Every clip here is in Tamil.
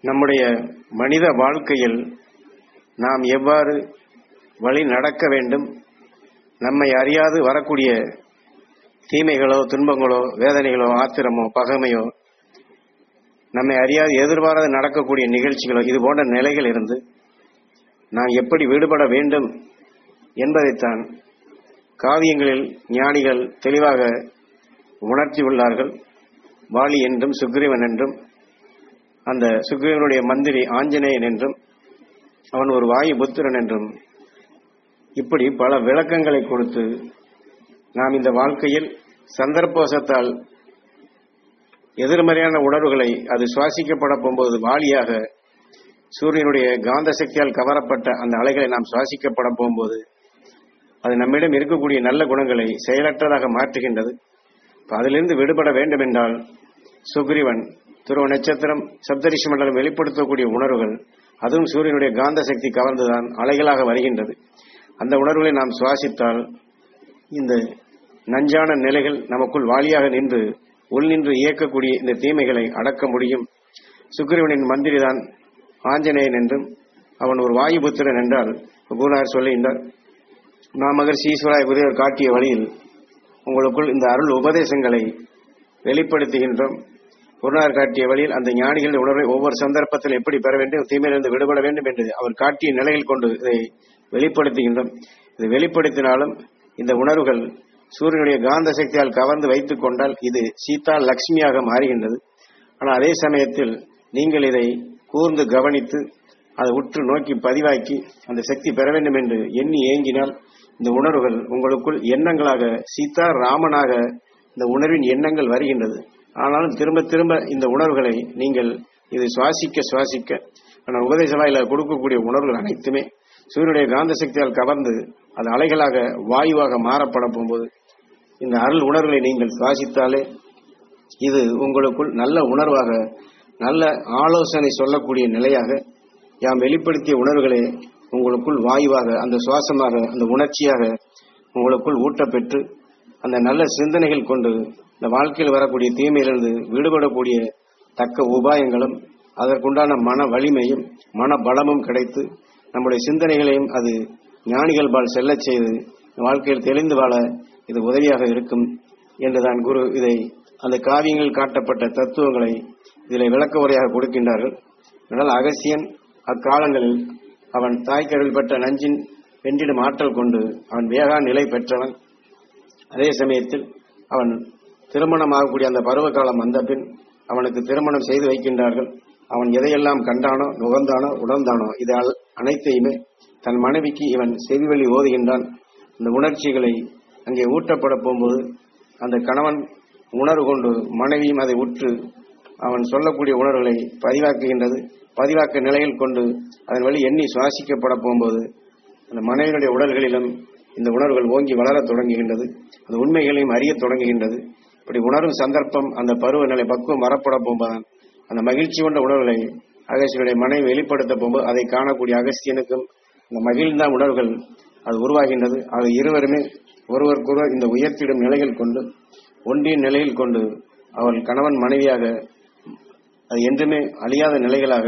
நம்முடைய மனித வாழ்க்கையில் நாம் எவ்வாறு வழி நடக்க வேண்டும் நம்மை அறியாது வரக்கூடிய தீமைகளோ துன்பங்களோ வேதனைகளோ ஆத்திரமோ பகைமையோ நம்மை அறியாது எதிர்பாராத நடக்கக்கூடிய நிகழ்ச்சிகளோ இது போன்ற நிலைகள் இருந்து நாம் எப்படி விடுபட வேண்டும் என்பதைத்தான் காவியங்களில் ஞானிகள் தெளிவாக உணர்த்தியுள்ளார்கள் வாலி என்றும் சுக்ரீவன் என்றும் அந்த சுக்ரீவனுடைய மந்திரி ஆஞ்சநேயன் என்றும் அவன் ஒரு வாயு புத்திரன் என்றும் இப்படி பல விளக்கங்களை கொடுத்து நாம் இந்த வாழ்க்கையில் சந்தர்ப்பவசத்தால் எதிர்மறையான உணர்வுகளை அது சுவாசிக்கப்பட போகும்போது வாலியாக சூரியனுடைய காந்த சக்தியால் கவரப்பட்ட அந்த அலைகளை நாம் சுவாசிக்கப்பட போகும்போது அது நம்மிடம் இருக்கக்கூடிய நல்ல குணங்களை செயலற்றதாக மாற்றுகின்றது இப்ப அதிலிருந்து விடுபட வேண்டும் என்றால் சுக்ரீவன் துருவ நட்சத்திரம் சப்தரிஷி மண்டலம் வெளிப்படுத்தக்கூடிய உணர்வுகள் அதுவும் சூரியனுடைய காந்த சக்தி கவர்ந்துதான் அலைகளாக வருகின்றது அந்த உணர்வுகளை நாம் சுவாசித்தால் இந்த நஞ்சான நிலைகள் நமக்குள் வாலியாக நின்று உள் நின்று இயக்கக்கூடிய இந்த தீமைகளை அடக்க முடியும் சுக்கிரவனின் மந்திரிதான் ஆஞ்சநேயன் என்றும் அவன் ஒரு வாயுபுத்திரன் என்றால் குருநாதர் சொல்லுகின்றார் மாமகர் சீஸ்வராய குருவர் காட்டிய வழியில் உங்களுக்குள் இந்த அருள் உபதேசங்களை வெளிப்படுத்துகின்றோம் குருநாதர் காட்டிய வழியில் அந்த ஞானிகளின் உணர்வை ஒவ்வொரு சந்தர்ப்பத்தில் எப்படி பெற வேண்டும் தீமையிலிருந்து விடுபட வேண்டும் என்று அவர் காட்டிய நிலையில் கொண்டு இதை வெளிப்படுத்துகின்றோம் இதை வெளிப்படுத்தினாலும் இந்த உணர்வுகள் சூரியனுடைய காந்த சக்தியால் கவர்ந்து வைத்துக் கொண்டால் இது சீதா லக்ஷ்மியாக மாறுகின்றது ஆனால் அதே சமயத்தில் நீங்கள் இதை கூர்ந்து கவனித்து அதை உற்று நோக்கி பதிவாக்கி அந்த சக்தி பெற வேண்டும் என்று எண்ணி ஏங்கினால் இந்த உணர்வுகள் உங்களுக்குள் எண்ணங்களாக சீதா ராமனாக இந்த உணர்வின் எண்ணங்கள் வருகின்றது ஆனாலும் திரும்ப திரும்ப இந்த உணர்வுகளை நீங்கள் இது சுவாசிக்க சுவாசிக்க ஆனால் உபதேச வாயில கொடுக்கக்கூடிய உணர்வுகள் அனைத்துமே சூரியனுடைய காந்த சக்தியால் கவர்ந்து அது அலைகளாக வாயுவாக மாறப்பட போகும்போது இந்த அருள் உணர்வுகளை நீங்கள் சுவாசித்தாலே இது உங்களுக்குள் நல்ல உணர்வாக நல்ல ஆலோசனை சொல்லக்கூடிய நிலையாக யாம் வெளிப்படுத்திய உணர்வுகளே உங்களுக்குள் வாயுவாக அந்த சுவாசமாக அந்த உணர்ச்சியாக உங்களுக்குள் ஊட்டப்பெற்று அந்த நல்ல சிந்தனைகள் கொண்டு இந்த வாழ்க்கையில் வரக்கூடிய தீமையிலிருந்து விடுபடக்கூடிய தக்க உபாயங்களும் அதற்குண்டான மன வலிமையும் மன பலமும் கிடைத்து நம்முடைய சிந்தனைகளையும் அது ஞானிகள் பால் செல்லச் செய்து வாழ்க்கையில் தெளிந்து வாழ இது உதவியாக இருக்கும் என்றுதான் குரு இதை அந்த காவியங்கள் காட்டப்பட்ட தத்துவங்களை இதில் விளக்க உரையாக கொடுக்கின்றார்கள் அதனால் அகசியன் அக்காலங்களில் அவன் தாய்க்கடல் பெற்ற நஞ்சின் வென்றிடும் ஆற்றல் கொண்டு அவன் வேகா நிலை பெற்றவன் அதே சமயத்தில் அவன் திருமணமாகக்கூடிய அந்த பருவ காலம் வந்த பின் அவனுக்கு திருமணம் செய்து வைக்கின்றார்கள் அவன் எதையெல்லாம் கண்டானோ நுகர்ந்தானோ உணர்ந்தானோ இது அல்- அனைத்தையுமே தன் மனைவிக்கு இவன் செவிவழி ஓதுகின்றான் அந்த உணர்ச்சிகளை அங்கே ஊட்டப்பட போகும்போது அந்த கணவன் உணர்வு கொண்டு மனைவியும் அதை உற்று அவன் சொல்லக்கூடிய உணர்வுகளை பதிவாக்குகின்றது பதிவாக்க நிலையில் கொண்டு அதன் வழி எண்ணி சுவாசிக்கப்பட போகும்போது அந்த மனைவியினுடைய உடல்களிலும் இந்த உணர்வுகள் ஓங்கி வளரத் தொடங்குகின்றது அந்த உண்மைகளையும் அறியத் தொடங்குகின்றது இப்படி உணரும் சந்தர்ப்பம் அந்த பருவநிலை பக்குவம் வரப்பட போகும்போது அந்த மகிழ்ச்சி கொண்ட உணர்வுகளை அகஸ்தியனுடைய மனைவி வெளிப்படுத்த போகும்போது அதை காணக்கூடிய அகஸ்தியனுக்கும் அந்த மகிழ்ந்த உணர்வுகள் அது உருவாகின்றது அது இருவருமே ஒருவருக்கொருவர் இந்த உயர்த்திடும் நிலைகள் கொண்டு ஒன்றிய நிலையில் கொண்டு அவள் கணவன் மனைவியாக அது என்றுமே அழியாத நிலைகளாக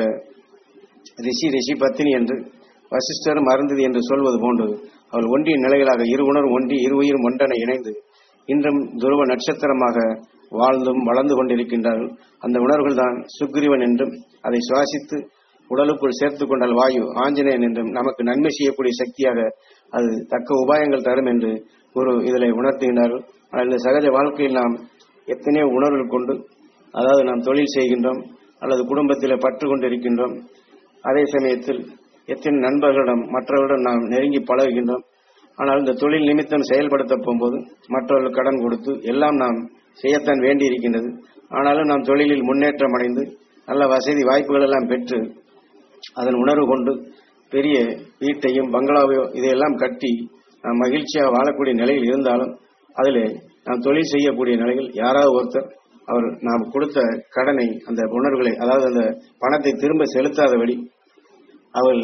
ரிஷி ரிஷி பத்தினி என்று வசிஷ்டரும் அருந்ததி என்று சொல்வது போன்று அவள் ஒன்றிய நிலைகளாக இரு உணர்வும் ஒன்றி இரு உயிரும் ஒன்றென இணைந்து இன்றும் துருவ நட்சத்திரமாக வாழ்ந்தும் வளர்ந்து கொண்டிருக்கின்றார்கள் அந்த உணர்வுகள் தான் சுக்ரீவன் என்றும் அதை சுவாசித்து உடலுக்குள் சேர்த்துக் கொண்டால் வாயு ஆஞ்சநேயன் என்றும் நமக்கு நன்மை செய்யக்கூடிய சக்தியாக அது தக்க உபாயங்கள் தரும் என்று குரு இதில் உணர்த்துகின்றார்கள் ஆனால் இந்த சகஜ வாழ்க்கையில் நாம் எத்தனையோ உணர்வுகள் கொண்டு அதாவது நாம் தொழில் செய்கின்றோம் அல்லது குடும்பத்தில் பற்று கொண்டிருக்கின்றோம் அதே சமயத்தில் எத்தனை நண்பர்களிடம் மற்றவர்களிடம் நாம் நெருங்கி பழகுகின்றோம் ஆனால் இந்த தொழில் நிமித்தம் செயல்படுத்த போகும்போது மற்றவர்கள் கடன் கொடுத்து எல்லாம் நாம் செய்யத்தான் வேண்டி இருக்கின்றது ஆனாலும் நாம் தொழிலில் முன்னேற்றம் அடைந்து நல்ல வசதி வாய்ப்புகள் எல்லாம் பெற்று அதன் உணர்வு கொண்டு பெரிய வீட்டையும் பங்களாவையோ இதையெல்லாம் கட்டி நாம் மகிழ்ச்சியாக வாழக்கூடிய நிலையில் இருந்தாலும் அதிலே நாம் தொழில் செய்யக்கூடிய நிலையில் யாராவது ஒருத்தர் அவர் நாம் கொடுத்த கடனை அந்த உணர்வுகளை அதாவது அந்த பணத்தை திரும்ப செலுத்தாதபடி அவள்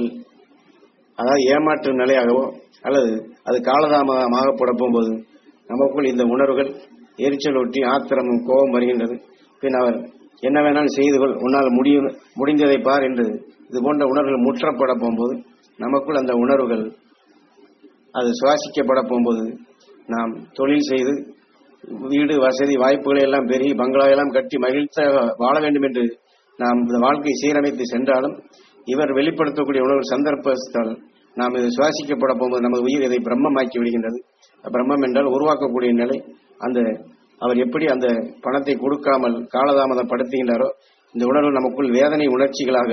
அதாவது ஏமாற்றும் நிலையாகவோ அல்லது அது காலதாமதமாக போட போகும்போது நமக்குள் இந்த உணர்வுகள் எரிச்சல் ஒட்டி ஆத்திரமும் கோபம் வருகின்றது பின் அவர் என்ன வேணாலும் செய்து கொள் உன்னால் முடியும் முடிந்ததை பார் என்று இது போன்ற உணர்வுகள் முற்றப்பட போகும்போது நமக்குள் அந்த உணர்வுகள் அது சுவாசிக்கப்பட போகும்போது நாம் தொழில் செய்து வீடு வசதி வாய்ப்புகளை எல்லாம் பெருகி பங்களாவெல்லாம் கட்டி மகிழ்ச்சியாக வாழ வேண்டும் என்று நாம் இந்த வாழ்க்கை சீரமைத்து சென்றாலும் இவர் வெளிப்படுத்தக்கூடிய உணர்வு சந்தர்ப்பத்தால் நாம் இது சுவாசிக்கப்பட போகும்போது நமது உயிர் இதை பிரம்மமாக்கி விடுகின்றது பிரம்மம் என்றால் உருவாக்கக்கூடிய நிலை அந்த அவர் எப்படி அந்த பணத்தை கொடுக்காமல் காலதாமதப்படுத்துகின்றாரோ இந்த உணர்வு நமக்குள் வேதனை உணர்ச்சிகளாக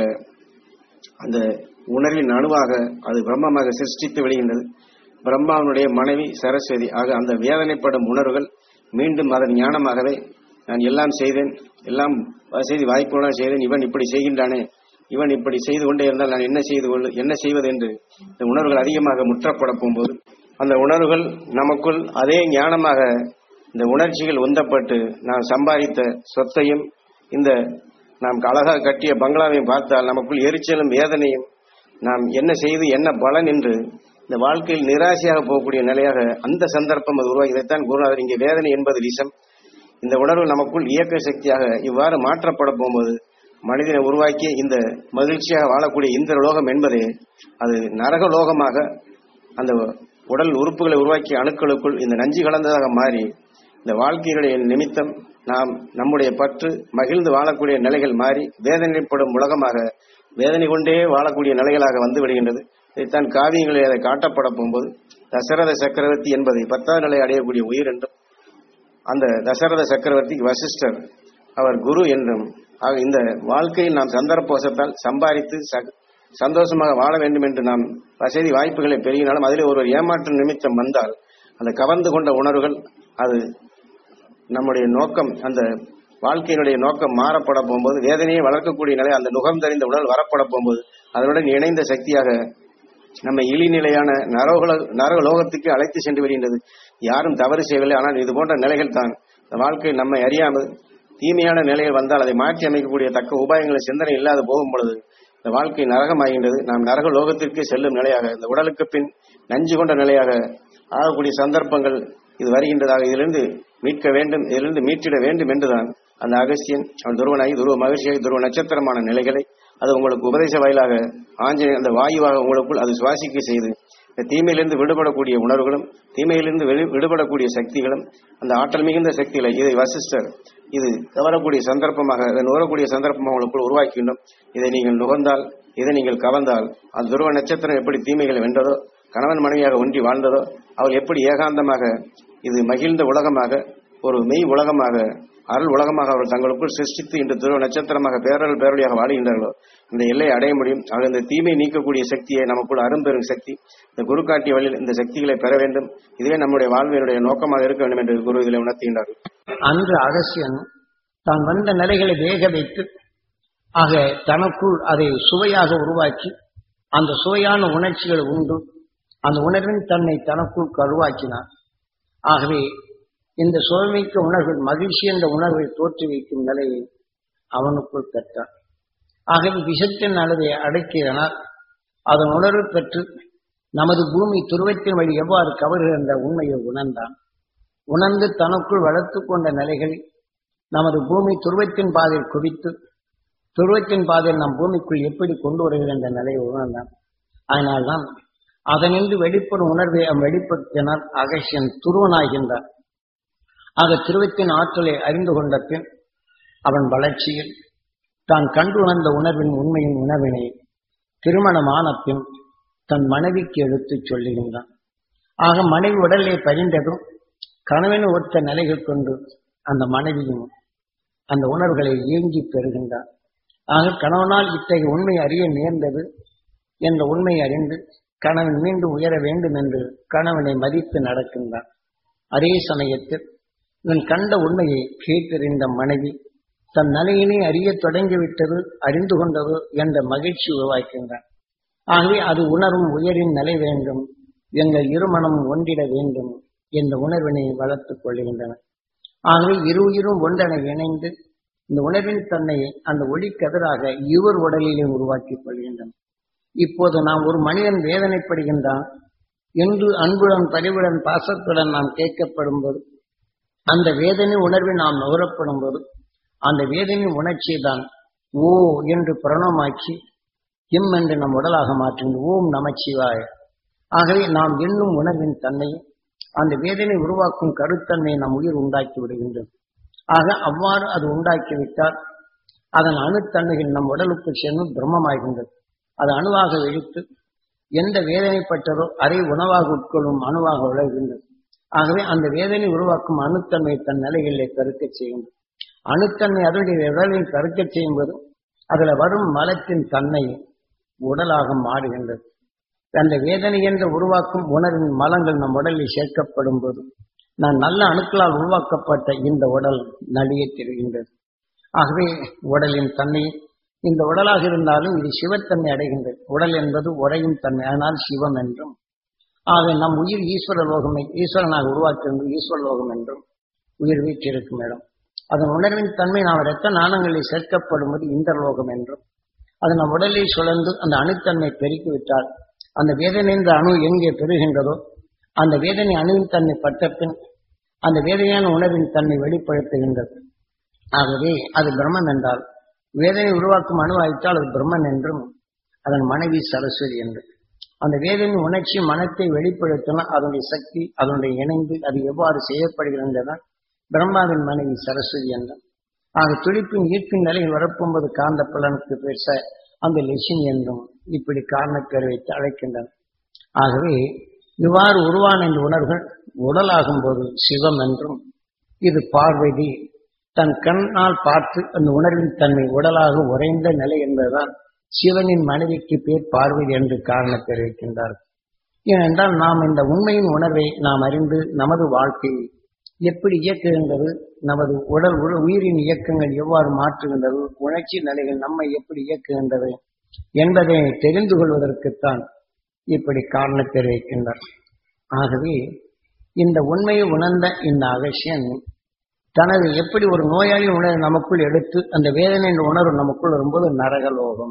அந்த உணர்வின் அணுவாக அது பிரம்மமாக சிருஷ்டித்து விடுகின்றது பிரம்மாவனுடைய மனைவி சரஸ்வதி ஆக அந்த வேதனைப்படும் உணர்வுகள் மீண்டும் அதன் ஞானமாகவே நான் எல்லாம் செய்தேன் எல்லாம் வசதி வாய்ப்புடன் செய்தேன் இவன் இப்படி செய்கின்றானே இவன் இப்படி செய்து கொண்டே இருந்தால் நான் என்ன செய்து கொள்ள என்ன செய்வது என்று இந்த உணர்வுகள் அதிகமாக முற்றப்பட போகும்போது அந்த உணர்வுகள் நமக்குள் அதே ஞானமாக இந்த உணர்ச்சிகள் உந்தப்பட்டு நாம் சம்பாதித்த சொத்தையும் இந்த நாம் அழகாக கட்டிய பங்களாவையும் பார்த்தால் நமக்குள் எரிச்சலும் வேதனையும் நாம் என்ன செய்து என்ன பலன் என்று இந்த வாழ்க்கையில் நிராசையாக போகக்கூடிய நிலையாக அந்த சந்தர்ப்பம் அது உருவாகி இதைத்தான் குருநாதர் இங்கே வேதனை என்பது விஷம் இந்த உணர்வு நமக்குள் இயக்க சக்தியாக இவ்வாறு மாற்றப்பட போகும்போது மனிதனை உருவாக்கிய இந்த மகிழ்ச்சியாக வாழக்கூடிய இந்த லோகம் என்பதே அது நரக லோகமாக அந்த உடல் உறுப்புகளை உருவாக்கிய அணுக்களுக்குள் இந்த நஞ்சு கலந்ததாக மாறி இந்த வாழ்க்கையினுடைய நிமித்தம் நாம் நம்முடைய பற்று மகிழ்ந்து வாழக்கூடிய நிலைகள் மாறி வேதனைப்படும் உலகமாக வேதனை கொண்டே வாழக்கூடிய நிலைகளாக வந்து விடுகின்றது இதைத்தான் காவியங்களில் அதை காட்டப்பட போகும்போது தசரத சக்கரவர்த்தி என்பதை பத்தாவது நிலை அடையக்கூடிய உயிர் என்றும் அந்த தசரத சக்கரவர்த்தி வசிஷ்டர் அவர் குரு என்றும் ஆக இந்த வாழ்க்கையில் நாம் சந்தர்ப்பவசத்தால் சம்பாதித்து ச- சந்தோஷமாக வாழ வேண்டும் என்று நாம் வசதி வாய்ப்புகளை பெருகினாலும் அதிலே ஒருவர் ஏமாற்று நிமித்தம் வந்தால் அந்த கவர்ந்து கொண்ட உணர்வுகள் அது நம்முடைய நோக்கம் அந்த வாழ்க்கையினுடைய நோக்கம் மாறப்பட போகும்போது வேதனையை வளர்க்கக்கூடிய நிலை அந்த நுகம் தெரிந்த உடல் வரப்பட போகும்போது அதனுடன் இணைந்த சக்தியாக நம்ம இழிநிலையான நரகல நரக லோகத்துக்கு அழைத்து சென்று விடுகின்றது யாரும் தவறு செய்யவில்லை ஆனால் இது போன்ற நிலைகள் தான் இந்த வாழ்க்கை நம்மை அறியாமல் தீமையான நிலையில் வந்தால் அதை மாற்றி அமைக்கக்கூடிய தக்க உபாயங்களை சிந்தனை இல்லாது போகும் பொழுது இந்த வாழ்க்கை நரகமாகின்றது நாம் நரக லோகத்திற்கு செல்லும் நிலையாக இந்த உடலுக்கு பின் நஞ்சு கொண்ட நிலையாக ஆகக்கூடிய சந்தர்ப்பங்கள் இது வருகின்றதாக இதிலிருந்து மீட்க வேண்டும் இதிலிருந்து மீட்டிட வேண்டும் என்றுதான் அந்த அகஸ்தியன் அவன் துருவனாகி துருவ மகிழ்ச்சியாகி துருவ நட்சத்திரமான நிலைகளை அது உங்களுக்கு உபதேச வாயிலாக ஆஞ்சநேயர் அந்த வாயுவாக உங்களுக்குள் அது சுவாசிக்க செய்து இந்த தீமையிலிருந்து விடுபடக்கூடிய உணர்வுகளும் தீமையிலிருந்து வெளி- விடுபடக்கூடிய சக்திகளும் அந்த ஆற்றல் மிகுந்த சக்திகளை இதை வசிஷ்டர் இது கவரக்கூடிய சந்தர்ப்பமாக இதை நுகரக்கூடிய சந்தர்ப்பமாக உங்களுக்குள் உருவாக்கின்றோம் இதை நீங்கள் நுகர்ந்தால் இதை நீங்கள் கவர்ந்தால் அந்த துருவ நட்சத்திரம் எப்படி தீமைகளை வென்றதோ கணவன் மனைவியாக ஒன்றி வாழ்ந்ததோ அவள் எப்படி ஏகாந்தமாக இது மகிழ்ந்த உலகமாக ஒரு மெய் உலகமாக அருள் உலகமாக அவர்கள் தங்களுக்குள் சிருஷ்டித்து இன்று துருவ நட்சத்திரமாக பேரல் பேரொழியாக வாழுகின்றார்களோ இந்த எல்லையை அடைய முடியும் ஆக இந்த தீமை நீக்கக்கூடிய சக்தியை நமக்குள் அரும்பெரும் சக்தி இந்த குரு காட்டிய வழியில் இந்த சக்திகளை பெற வேண்டும் இதுவே நம்முடைய வாழ்வினுடைய நோக்கமாக இருக்க வேண்டும் என்று குரு இதில் உணர்த்துகின்றார்கள் அன்று அகசியன் தான் வந்த நிலைகளை வேக வைத்து ஆக தனக்குள் அதை சுவையாக உருவாக்கி அந்த சுவையான உணர்ச்சிகள் உண்டு அந்த உணர்வின் தன்னை தனக்குள் கருவாக்கினார் ஆகவே இந்த சுவைமிக்க உணர்வுகள் மகிழ்ச்சி என்ற உணர்வை தோற்றுவிக்கும் நிலையை அவனுக்குள் பெற்றார் ஆகவே விஷத்தின் அளவை அடக்கியதனால் அதன் உணர்வு பெற்று நமது பூமி துருவத்தின் வழி எவ்வாறு கவருகின்ற உண்மையை உணர்ந்தான் உணர்ந்து தனக்குள் வளர்த்துக் கொண்ட நிலைகளில் நமது பூமி துருவத்தின் பாதையில் குவித்து துருவத்தின் பாதையில் நம் பூமிக்குள் எப்படி கொண்டு வருகிறது என்ற நிலையை உணர்ந்தான் அதனால்தான் அதனின்று வெளிப்படும் உணர்வை அவன் வெளிப்படுத்தினால் அகசியன் துருவனாகின்றான் ஆக திருவத்தின் ஆற்றலை அறிந்து கொண்ட பின் அவன் வளர்ச்சியில் தான் கண்டு உணர்ந்த உணர்வின் உண்மையின் உணர்வினை திருமணமான பின் தன் மனைவிக்கு எடுத்துச் சொல்லுகின்றான் ஆக மனைவி உடலே பதிந்ததும் கணவன் ஒத்த நிலைகள் கொண்டு அந்த மனைவியும் அந்த உணர்வுகளை ஏங்கி பெறுகின்றார் ஆக கணவனால் இத்தகைய உண்மை அறிய நேர்ந்தது என்ற உண்மையை அறிந்து கணவன் மீண்டும் உயர வேண்டும் என்று கணவனை மதித்து நடக்கின்றான் அதே சமயத்தில் இவன் கண்ட உண்மையை கேட்டறிந்த மனைவி தன் நிலையினை அறியத் தொடங்கிவிட்டது அறிந்து கொண்டது என்ற மகிழ்ச்சி உருவாக்கின்றான் ஆகவே அது உணரும் உயரின் நிலை வேண்டும் எங்கள் இருமணம் ஒன்றிட வேண்டும் என்ற உணர்வினை வளர்த்துக் கொள்கின்றன ஆகவே இரு உயிரும் ஒன்றென இணைந்து இந்த உணர்வின் தன்னை அந்த ஒளிக்கதிராக இவர் உடலிலே உருவாக்கிக் கொள்கின்றன இப்போது நாம் ஒரு மனிதன் வேதனைப்படுகின்றான் என்று அன்புடன் பரிவுடன் பாசத்துடன் நாம் கேட்கப்படும் போது அந்த வேதனை உணர்வை நாம் நுகரப்படும் போது அந்த வேதனையின் உணர்ச்சியை தான் ஓ என்று பிரணமாக்கி இம் என்று நம் உடலாக மாற்றுகின்ற ஓம் நமச்சிவாய ஆகவே நாம் எண்ணும் உணர்வின் தன்மையை அந்த வேதனை உருவாக்கும் கருத்தன்மையை நம் உயிர் உண்டாக்கி விடுகின்றது ஆக அவ்வாறு அது உண்டாக்கிவிட்டால் அதன் அணுத்தன்மைகள் நம் உடலுக்கு சென்று பிரம்மமாகின்றது அது அணுவாக வெடித்து எந்த வேதனைப்பட்டதோ அதை உணவாக உட்கொள்ளும் அணுவாக விளைகின்றது ஆகவே அந்த வேதனை உருவாக்கும் அணுத்தன்மை தன் நிலைகளிலே கருக்கச் செய்கின்றது அணுத்தன்மை அதனுடைய உடலில் கருக்கச் செய்யும்போது அதுல வரும் மலத்தின் தன்மை உடலாக மாறுகின்றது அந்த வேதனை என்று உருவாக்கும் உணர்வின் மலங்கள் நம் உடலில் சேர்க்கப்படும் போது நான் நல்ல அணுக்களால் உருவாக்கப்பட்ட இந்த உடல் நலிய தெரிகின்றது ஆகவே உடலின் தன்மை இந்த உடலாக இருந்தாலும் இது சிவத்தன்மை அடைகின்றது உடல் என்பது உடையும் தன்மை ஆனால் சிவம் என்றும் ஆக நம் உயிர் ஈஸ்வர லோகமை ஈஸ்வரனாக உருவாக்கியிருந்தது ஈஸ்வர லோகம் என்றும் உயிர் வீற்றிருக்கும் இடம் அதன் உணர்வின் தன்மை நாம் இரத்த நாணங்களில் சேர்க்கப்படும்போது இந்த லோகம் என்றும் அது நம் உடலில் சுழந்து அந்த அணுத்தன்மை பெருக்கிவிட்டால் அந்த வேதனை என்ற அணு எங்கே பெறுகின்றதோ அந்த வேதனை அணுவின் தன்மை பட்ட பின் அந்த வேதனையான உணர்வின் தன்மை வெளிப்படுத்துகின்றது ஆகவே அது பிரம்மன் என்றால் வேதனை உருவாக்கும் அணுவாயிட்டால் அது பிரம்மன் என்றும் அதன் மனைவி சரஸ்வதி என்று அந்த வேதனை உணர்ச்சி மனத்தை வெளிப்படுத்தினால் அதனுடைய சக்தி அதனுடைய இணைந்து அது எவ்வாறு செய்யப்படுகிறது பிரம்மாவின் மனைவி சரஸ்வதி என்றார் ஆக துடிப்பின் ஈர்ப்பின் நிலையில் வரப்போம்போது காந்த பலனுக்கு பேச அந்த லட்சுமி என்றும் இப்படி காரணப்பேர் வைத்து அழைக்கின்றனர் ஆகவே இவ்வாறு உருவான இந்த உணர்வுகள் உடலாகும் போது சிவம் என்றும் இது பார்வதி தன் கண்ணால் பார்த்து அந்த உணர்வின் தன்மை உடலாக உறைந்த நிலை என்பதுதான் சிவனின் மனைவிக்கு பேர் பார்வதி என்று காரணம் தெரிவிக்கின்றார்கள் ஏனென்றால் நாம் இந்த உண்மையின் உணர்வை நாம் அறிந்து நமது வாழ்க்கையை எப்படி இயக்குகின்றது நமது உடல் உ- உயிரின் இயக்கங்கள் எவ்வாறு மாற்றுகின்றது உணர்ச்சி நிலைகள் நம்மை எப்படி இயக்குகின்றது என்பதை தெரிந்து கொள்வதற்குத்தான் இப்படி காரணம் தெரிவிக்கின்றார் ஆகவே இந்த உண்மையை உணர்ந்த இந்த அகசியன் தனது எப்படி ஒரு நோயாளி உணர்வு நமக்குள் எடுத்து அந்த வேதனை என்ற உணர்வு நமக்குள் வரும்போது நரகலோகம்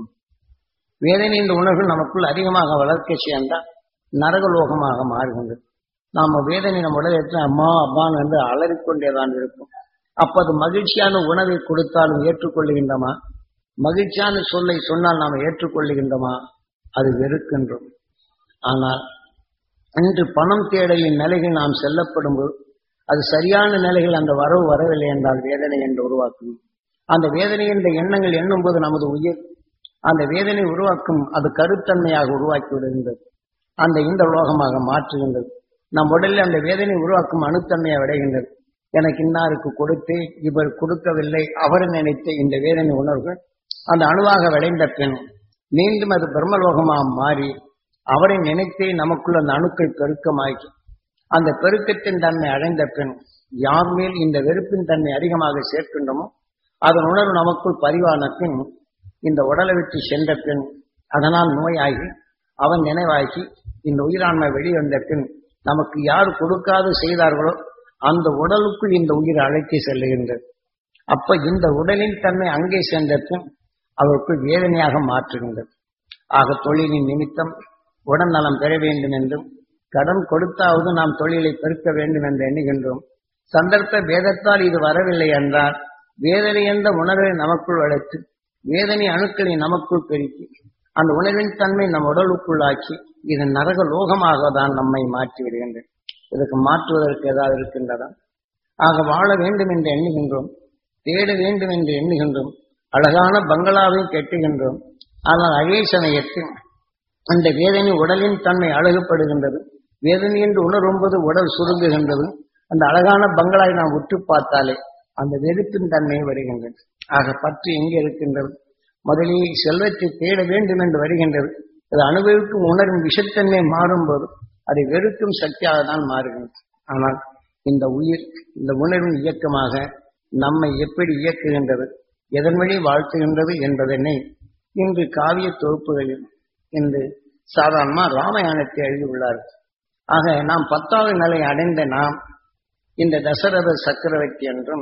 வேதனை என்ற உணர்வு நமக்குள் அதிகமாக வளர்க்க சேர்ந்தால் நரகலோகமாக மாறுகின்றது நாம வேதனை நம்ம உடலை எடுத்து அம்மா அம்மான்னு என்று அலறிக்கொண்டேதான் இருக்கும் அப்ப அது மகிழ்ச்சியான உணவை கொடுத்தாலும் ஏற்றுக்கொள்ளுகின்றோமா மகிழ்ச்சியான சொல்லை சொன்னால் நாம் ஏற்றுக்கொள்ளுகின்றோமா அது வெறுக்கின்றோம் ஆனால் இன்று பணம் தேடலின் நிலைகள் நாம் செல்லப்படும் போது அது சரியான நிலைகள் அந்த வரவு வரவில்லை என்றால் வேதனை என்று உருவாக்கும் அந்த வேதனை என்ற எண்ணங்கள் எண்ணும் போது நமது உயிர் அந்த வேதனை உருவாக்கும் அது கருத்தன்மையாக உருவாக்கி விடுகின்றது அந்த இந்த உலோகமாக மாற்றுகின்றது நம் உடலில் அந்த வேதனை உருவாக்கும் அணுத்தன்மையை விடைகின்றது எனக்கு இன்னாருக்கு கொடுத்து இவர் கொடுக்கவில்லை அவர் நினைத்த இந்த வேதனை உணர்வுகள் அந்த அணுவாக விளைந்த பின் மீண்டும் அது பிரம்மலோகமாக மாறி அவரை நினைத்தே நமக்குள்ள அந்த அணுக்கள் பெருக்கமாகி அந்த பெருக்கத்தின் தன்மை அடைந்த பின் யார் மேல் இந்த வெறுப்பின் தன்மை அதிகமாக சேர்க்கின்றோமோ அதன் உணர்வு நமக்குள் பதிவான பின் இந்த உடலை விட்டு சென்ற பின் அதனால் நோயாகி அவன் நினைவாகி இந்த உயிராண்மை வெளிவந்த பின் நமக்கு யார் கொடுக்காது செய்தார்களோ அந்த உடலுக்குள் இந்த உயிர் அழைத்து செல்லுகின்றது அப்ப இந்த உடலின் தன்மை அங்கே சென்ற பின் அவருக்குள் வேதனையாக மாற்றுகின்றது ஆக தொழிலின் நிமித்தம் உடல் நலம் பெற வேண்டும் என்றும் கடன் கொடுத்தாவது நாம் தொழிலை பெருக்க வேண்டும் என்று எண்ணுகின்றோம் சந்தர்ப்ப வேதத்தால் இது வரவில்லை என்றால் வேதனை என்ற உணர்வை நமக்குள் வளர்த்து வேதனை அணுக்களை நமக்குள் பெருக்கி அந்த உணர்வின் தன்மை நம் உடலுக்குள்ளாக்கி இது நரக லோகமாக தான் நம்மை மாற்றி விடுகின்றது இதுக்கு மாற்றுவதற்கு ஏதாவது இருக்கின்றதா ஆக வாழ வேண்டும் என்று எண்ணுகின்றோம் தேட வேண்டும் என்று எண்ணுகின்றோம் அழகான பங்களாவை கட்டுகின்றோம் ஆனால் அதே சமயத்தில் அந்த வேதனை உடலின் தன்மை அழகுப்படுகின்றது வேதனை என்று உணரும்போது உடல் சுருங்குகின்றது அந்த அழகான பங்களாவை நாம் உற்று பார்த்தாலே அந்த வெறுப்பின் தன்மை வருகின்றது ஆக பற்று எங்கே இருக்கின்றது முதலில் செல்வத்தை தேட வேண்டும் என்று வருகின்றது அது அனுபவிக்கும் உணர்வின் விஷத்தன்மை மாறும்போது அதை வெறுக்கும் சக்தியாக தான் மாறுகின்றது ஆனால் இந்த உயிர் இந்த உணர்வின் இயக்கமாக நம்மை எப்படி இயக்குகின்றது எதன் வழி வாழ்த்துகின்றது என்பதனை இன்று காவிய தொகுப்புகளில் இன்று சாதாரணமா ராமாயணத்தை எழுதியுள்ளார்கள் ஆக நாம் பத்தாவது நிலை அடைந்த நாம் இந்த தசரத சக்கரவர்த்தி என்றும்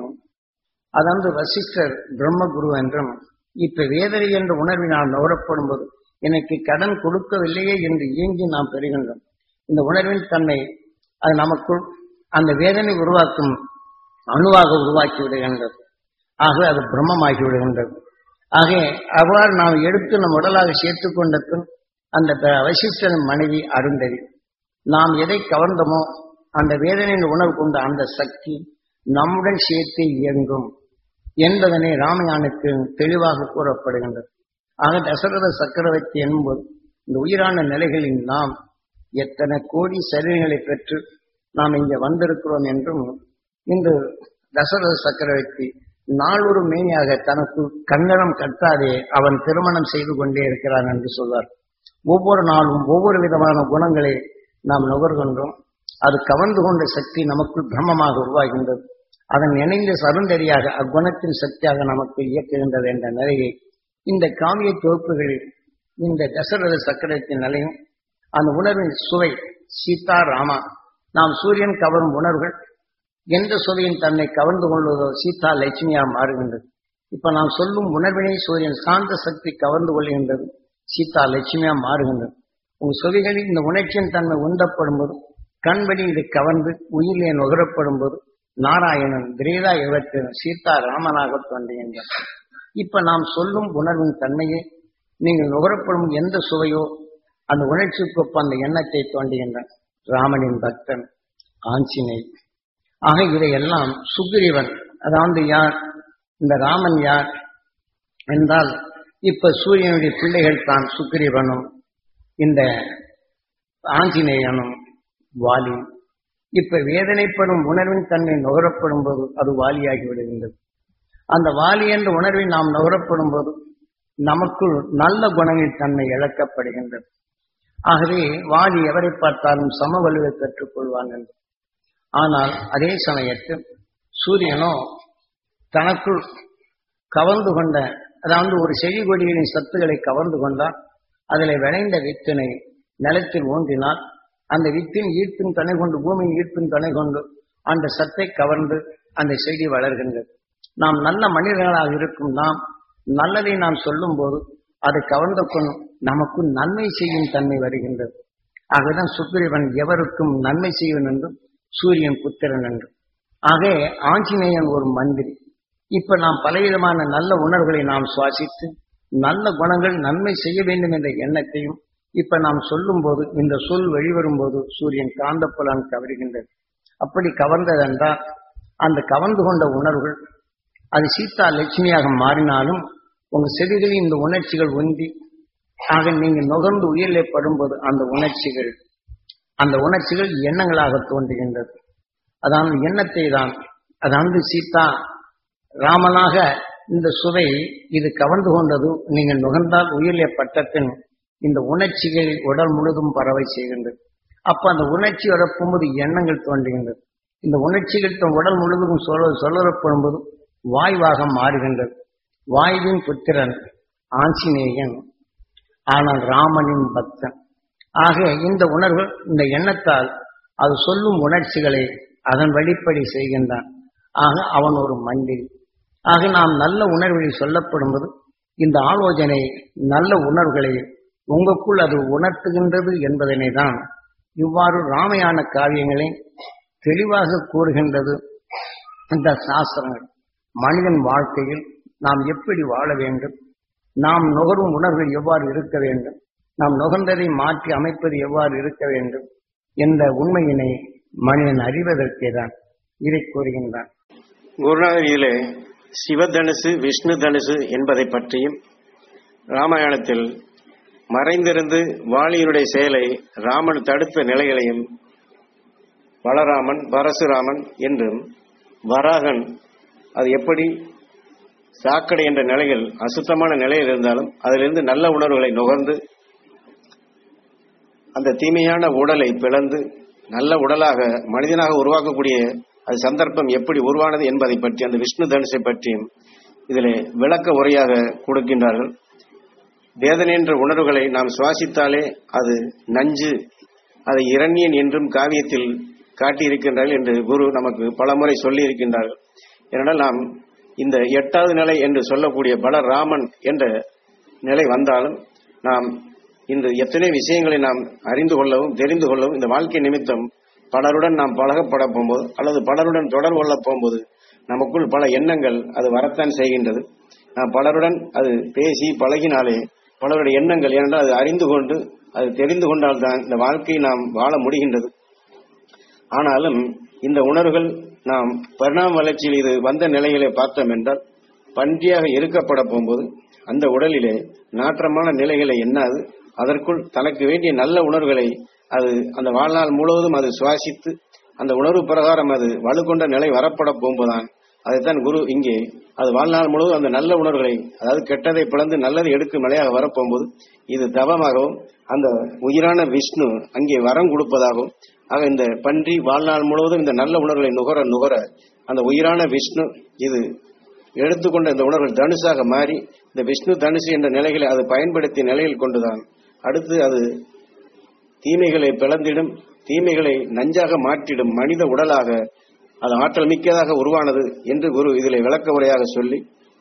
அதாவது வசிஷ்டர் பிரம்மகுரு என்றும் இப்ப வேதனை என்ற உணர்வினால் நுகரப்படும் போது எனக்கு கடன் கொடுக்கவில்லையே என்று இயங்கி நாம் பெறுகின்றோம் இந்த உணர்வின் தன்மை அது நமக்குள் அந்த வேதனை உருவாக்கும் அணுவாக உருவாக்கி விடுகின்றது ஆக அது பிரம்மமாகி விடுகின்றது ஆக அவ்வாறு நாம் எடுத்து நம் உடலாக சேர்த்துக் கொண்ட பின் அந்த ப- வசிஷ்டரின் மனைவி அருந்ததி நாம் எதை கவர்ந்தோமோ அந்த வேதனையின் உணர்வு கொண்ட அந்த சக்தி நம்முடன் சேர்த்து இயங்கும் என்பதனை ராமயானுக்கு தெளிவாக கூறப்படுகின்றது ஆக தசரத சக்கரவர்த்தி என்பது இந்த உயிரான நிலைகளில் நாம் எத்தனை கோடி சரீரங்களை பெற்று நாம் இங்கே வந்திருக்கிறோம் என்றும் இன்று தசரத சக்கரவர்த்தி நாளொரு மேனியாக தனக்கு கங்கணம் கட்டாதே அவன் திருமணம் செய்து கொண்டே இருக்கிறான் என்று சொல்வார் ஒவ்வொரு நாளும் ஒவ்வொரு விதமான குணங்களை நாம் நுகர்கின்றோம் அது கவர்ந்து கொண்ட சக்தி நமக்குள் பிரம்மமாக உருவாகின்றது அதன் இணைந்த சருந்தரியாக அக்குணத்தின் சக்தியாக நமக்கு இயக்குகின்றது என்ற நிலையை இந்த காவிய தொகுப்புகளில் இந்த தசரத சக்கரத்தின் நிலையும் அந்த உணர்வின் சுவை சீதா ராமா நாம் சூரியன் கவரும் உணர்வுகள் எந்த சுவையின் தன்னை கவர்ந்து கொள்வதோ சீதா லட்சுமியா மாறுகின்றது இப்ப நாம் சொல்லும் உணர்வினை சூரியன் சாந்த சக்தி கவர்ந்து கொள்கின்றது சீதா லட்சுமியா மாறுகின்றது உங்க சுவைகளில் இந்த உணர்ச்சியின் தன்மை உண்டப்படும் போது கண்படி இது கவர்ந்து உயிரிலே நுகரப்படும் போது நாராயணன் திரேதா யுகத்தின் சீதா ராமனாக தோன்றுகின்றார் இப்ப நாம் சொல்லும் உணர்வின் தன்மையை நீங்கள் நுகரப்படும் எந்த சுவையோ அந்த உணர்ச்சிக்கு அந்த எண்ணத்தை தோன்றுகின்றான் ராமனின் பக்தன் ஆஞ்சினை ஆக இதையெல்லாம் சுக்ரீவன் அதாவது யார் இந்த ராமன் யார் என்றால் இப்ப சூரியனுடைய பிள்ளைகள் தான் சுக்ரீவனும் இந்த ஆஞ்சநேயனும் வாலி இப்ப வேதனைப்படும் உணர்வின் தன்மை நுகரப்படும் போது அது வாலியாகி விடுகின்றது அந்த வாலி என்ற உணர்வை நாம் நுகரப்படும் போது நமக்குள் நல்ல குணங்களின் தன்மை இழக்கப்படுகின்றது ஆகவே வாலி எவரை பார்த்தாலும் சம வலுவை பெற்றுக் கொள்வான் என்று ஆனால் அதே சமயத்தில் சூரியனோ தனக்குள் கவர்ந்து கொண்ட அதாவது ஒரு செடி கொடிகளின் சத்துக்களை கவர்ந்து கொண்டால் அதில் விளைந்த வித்தினை நிலத்தில் ஊன்றினால் அந்த வித்தின் ஈர்ப்பின் துணை கொண்டு பூமியின் ஈர்ப்பின் துணை கொண்டு அந்த சத்தை கவர்ந்து அந்த செடி வளர்கின்றது நாம் நல்ல மனிதர்களாக இருக்கும் நாம் நல்லதை நாம் சொல்லும் போது அதை கவர்ந்த கொண்டு நமக்கு நன்மை செய்யும் தன்மை வருகின்றது ஆகதான் சுக்கிரவன் எவருக்கும் நன்மை செய்வன் என்றும் சூரியன் புத்திரன் என்று ஆக ஆஞ்சநேயன் ஒரு மந்திரி இப்ப நாம் பலவிதமான நல்ல உணர்வுகளை நாம் சுவாசித்து நல்ல குணங்கள் நன்மை செய்ய வேண்டும் என்ற எண்ணத்தையும் இப்ப நாம் சொல்லும் போது இந்த சொல் வெளிவரும் போது சூரியன் காந்தப்புலான் கவருகின்றது அப்படி கவர்ந்ததென்றால் அந்த கவர்ந்து கொண்ட உணர்வுகள் அது சீதா லட்சுமியாக மாறினாலும் உங்க செடிகளில் இந்த உணர்ச்சிகள் ஒன்றி ஆக நீங்க நுகர்ந்து உயிரிலே படும்போது அந்த உணர்ச்சிகள் அந்த உணர்ச்சிகள் எண்ணங்களாக தோன்றுகின்றது அதாவது எண்ணத்தை தான் அதாவது சீதா ராமனாக இந்த சுவை இது கவர்ந்து கொண்டது நீங்கள் நுகர்ந்தால் உயிரிலே பட்டத்தின் இந்த உணர்ச்சிகள் உடல் முழுதும் பரவை செய்கின்றது அப்ப அந்த உணர்ச்சி வரப்போகும்போது எண்ணங்கள் தோன்றுகின்றது இந்த உணர்ச்சிகள் தன் உடல் முழுவதும் சொல்ல சொல்லப்படும் போது வாய்வாக மாறுகின்றது வாயுவின் புத்திரன் ஆஞ்சநேயன் ஆனால் ராமனின் பக்தன் ஆக இந்த உணர்வு இந்த எண்ணத்தால் அது சொல்லும் உணர்ச்சிகளை அதன் வழிப்படி செய்கின்றான் ஆக அவன் ஒரு மந்திரி ஆக நாம் நல்ல உணர்வுகளில் சொல்லப்படும்போது இந்த ஆலோசனை நல்ல உணர்வுகளை உங்களுக்குள் அது உணர்த்துகின்றது என்பதனை தான் இவ்வாறு ராமையான காவியங்களை தெளிவாக கூறுகின்றது இந்த சாஸ்திரங்கள் மனிதன் வாழ்க்கையில் நாம் எப்படி வாழ வேண்டும் நாம் நுகரும் உணர்வுகள் எவ்வாறு இருக்க வேண்டும் நாம் நுகர்ந்ததை மாற்றி அமைப்பது எவ்வாறு இருக்க வேண்டும் என்ற உண்மையினை மனிதன் அறிவதற்கே தான் இதை கூறுகின்றான் குருநாதர் இதிலே சிவதனுசு விஷ்ணு தனுசு என்பதை பற்றியும் ராமாயணத்தில் மறைந்திருந்து வாலியினுடைய செயலை ராமன் தடுத்த நிலைகளையும் பலராமன் பரசுராமன் என்றும் வராகன் அது எப்படி சாக்கடை என்ற நிலைகள் அசுத்தமான நிலையில் இருந்தாலும் அதிலிருந்து நல்ல உணர்வுகளை நுகர்ந்து அந்த தீமையான உடலை பிளந்து நல்ல உடலாக மனிதனாக உருவாக்கக்கூடிய அது சந்தர்ப்பம் எப்படி உருவானது என்பதை பற்றி அந்த விஷ்ணு தனுஷை பற்றியும் இதில் விளக்க உரையாக கொடுக்கின்றார்கள் வேதனை என்ற உணர்வுகளை நாம் சுவாசித்தாலே அது நஞ்சு அதை இரண்யன் என்றும் காவியத்தில் காட்டியிருக்கின்றார்கள் என்று குரு நமக்கு பலமுறை சொல்லி இருக்கின்றார்கள் ஏனென்றால் நாம் இந்த எட்டாவது நிலை என்று சொல்லக்கூடிய பலராமன் என்ற நிலை வந்தாலும் நாம் இன்று எத்தனை விஷயங்களை நாம் அறிந்து கொள்ளவும் தெரிந்து கொள்ளவும் இந்த வாழ்க்கை நிமித்தம் பலருடன் நாம் பழகப்பட போகும்போது அல்லது பலருடன் தொடர்பு கொள்ள போகும்போது நமக்குள் பல எண்ணங்கள் அது வரத்தான் செய்கின்றது நாம் பலருடன் அது பேசி பழகினாலே பலருடைய எண்ணங்கள் ஏனென்றால் அது அறிந்து கொண்டு அது தெரிந்து கொண்டால்தான் இந்த வாழ்க்கையை நாம் வாழ முடிகின்றது ஆனாலும் இந்த உணர்வுகள் நாம் பரிணாம வளர்ச்சியில் இது வந்த நிலைகளை பார்த்தோம் என்றால் பன்றியாக இருக்கப்பட போகும்போது அந்த உடலிலே நாற்றமான நிலைகளை எண்ணாது அதற்குள் தனக்கு வேண்டிய நல்ல உணர்வுகளை அது அந்த வாழ்நாள் முழுவதும் அது சுவாசித்து அந்த உணர்வு பிரகாரம் அது வலுக்கொண்ட நிலை வரப்பட போகும்போதுதான் அதைத்தான் குரு இங்கே அது வாழ்நாள் முழுவதும் அந்த நல்ல உணர்வுகளை அதாவது கெட்டதை பிளந்து நல்லதை எடுக்கும் நிலையாக வரப்போகும்போது இது தவமாகவும் அந்த உயிரான விஷ்ணு அங்கே வரம் கொடுப்பதாகவும் ஆக இந்த பன்றி வாழ்நாள் முழுவதும் இந்த நல்ல உணர்வுகளை நுகர நுகர அந்த உயிரான விஷ்ணு இது எடுத்துக்கொண்ட இந்த உணர்வுகள் தனுசாக மாறி இந்த விஷ்ணு தனுசு என்ற நிலைகளை அது பயன்படுத்திய நிலையில் கொண்டுதான் அடுத்து அது தீமைகளை பிளந்திடும் தீமைகளை நஞ்சாக மாற்றிடும் மனித உடலாக அது ஆற்றல் மிக்கதாக உருவானது என்று குரு இதில் விளக்க உரையாக சொல்லி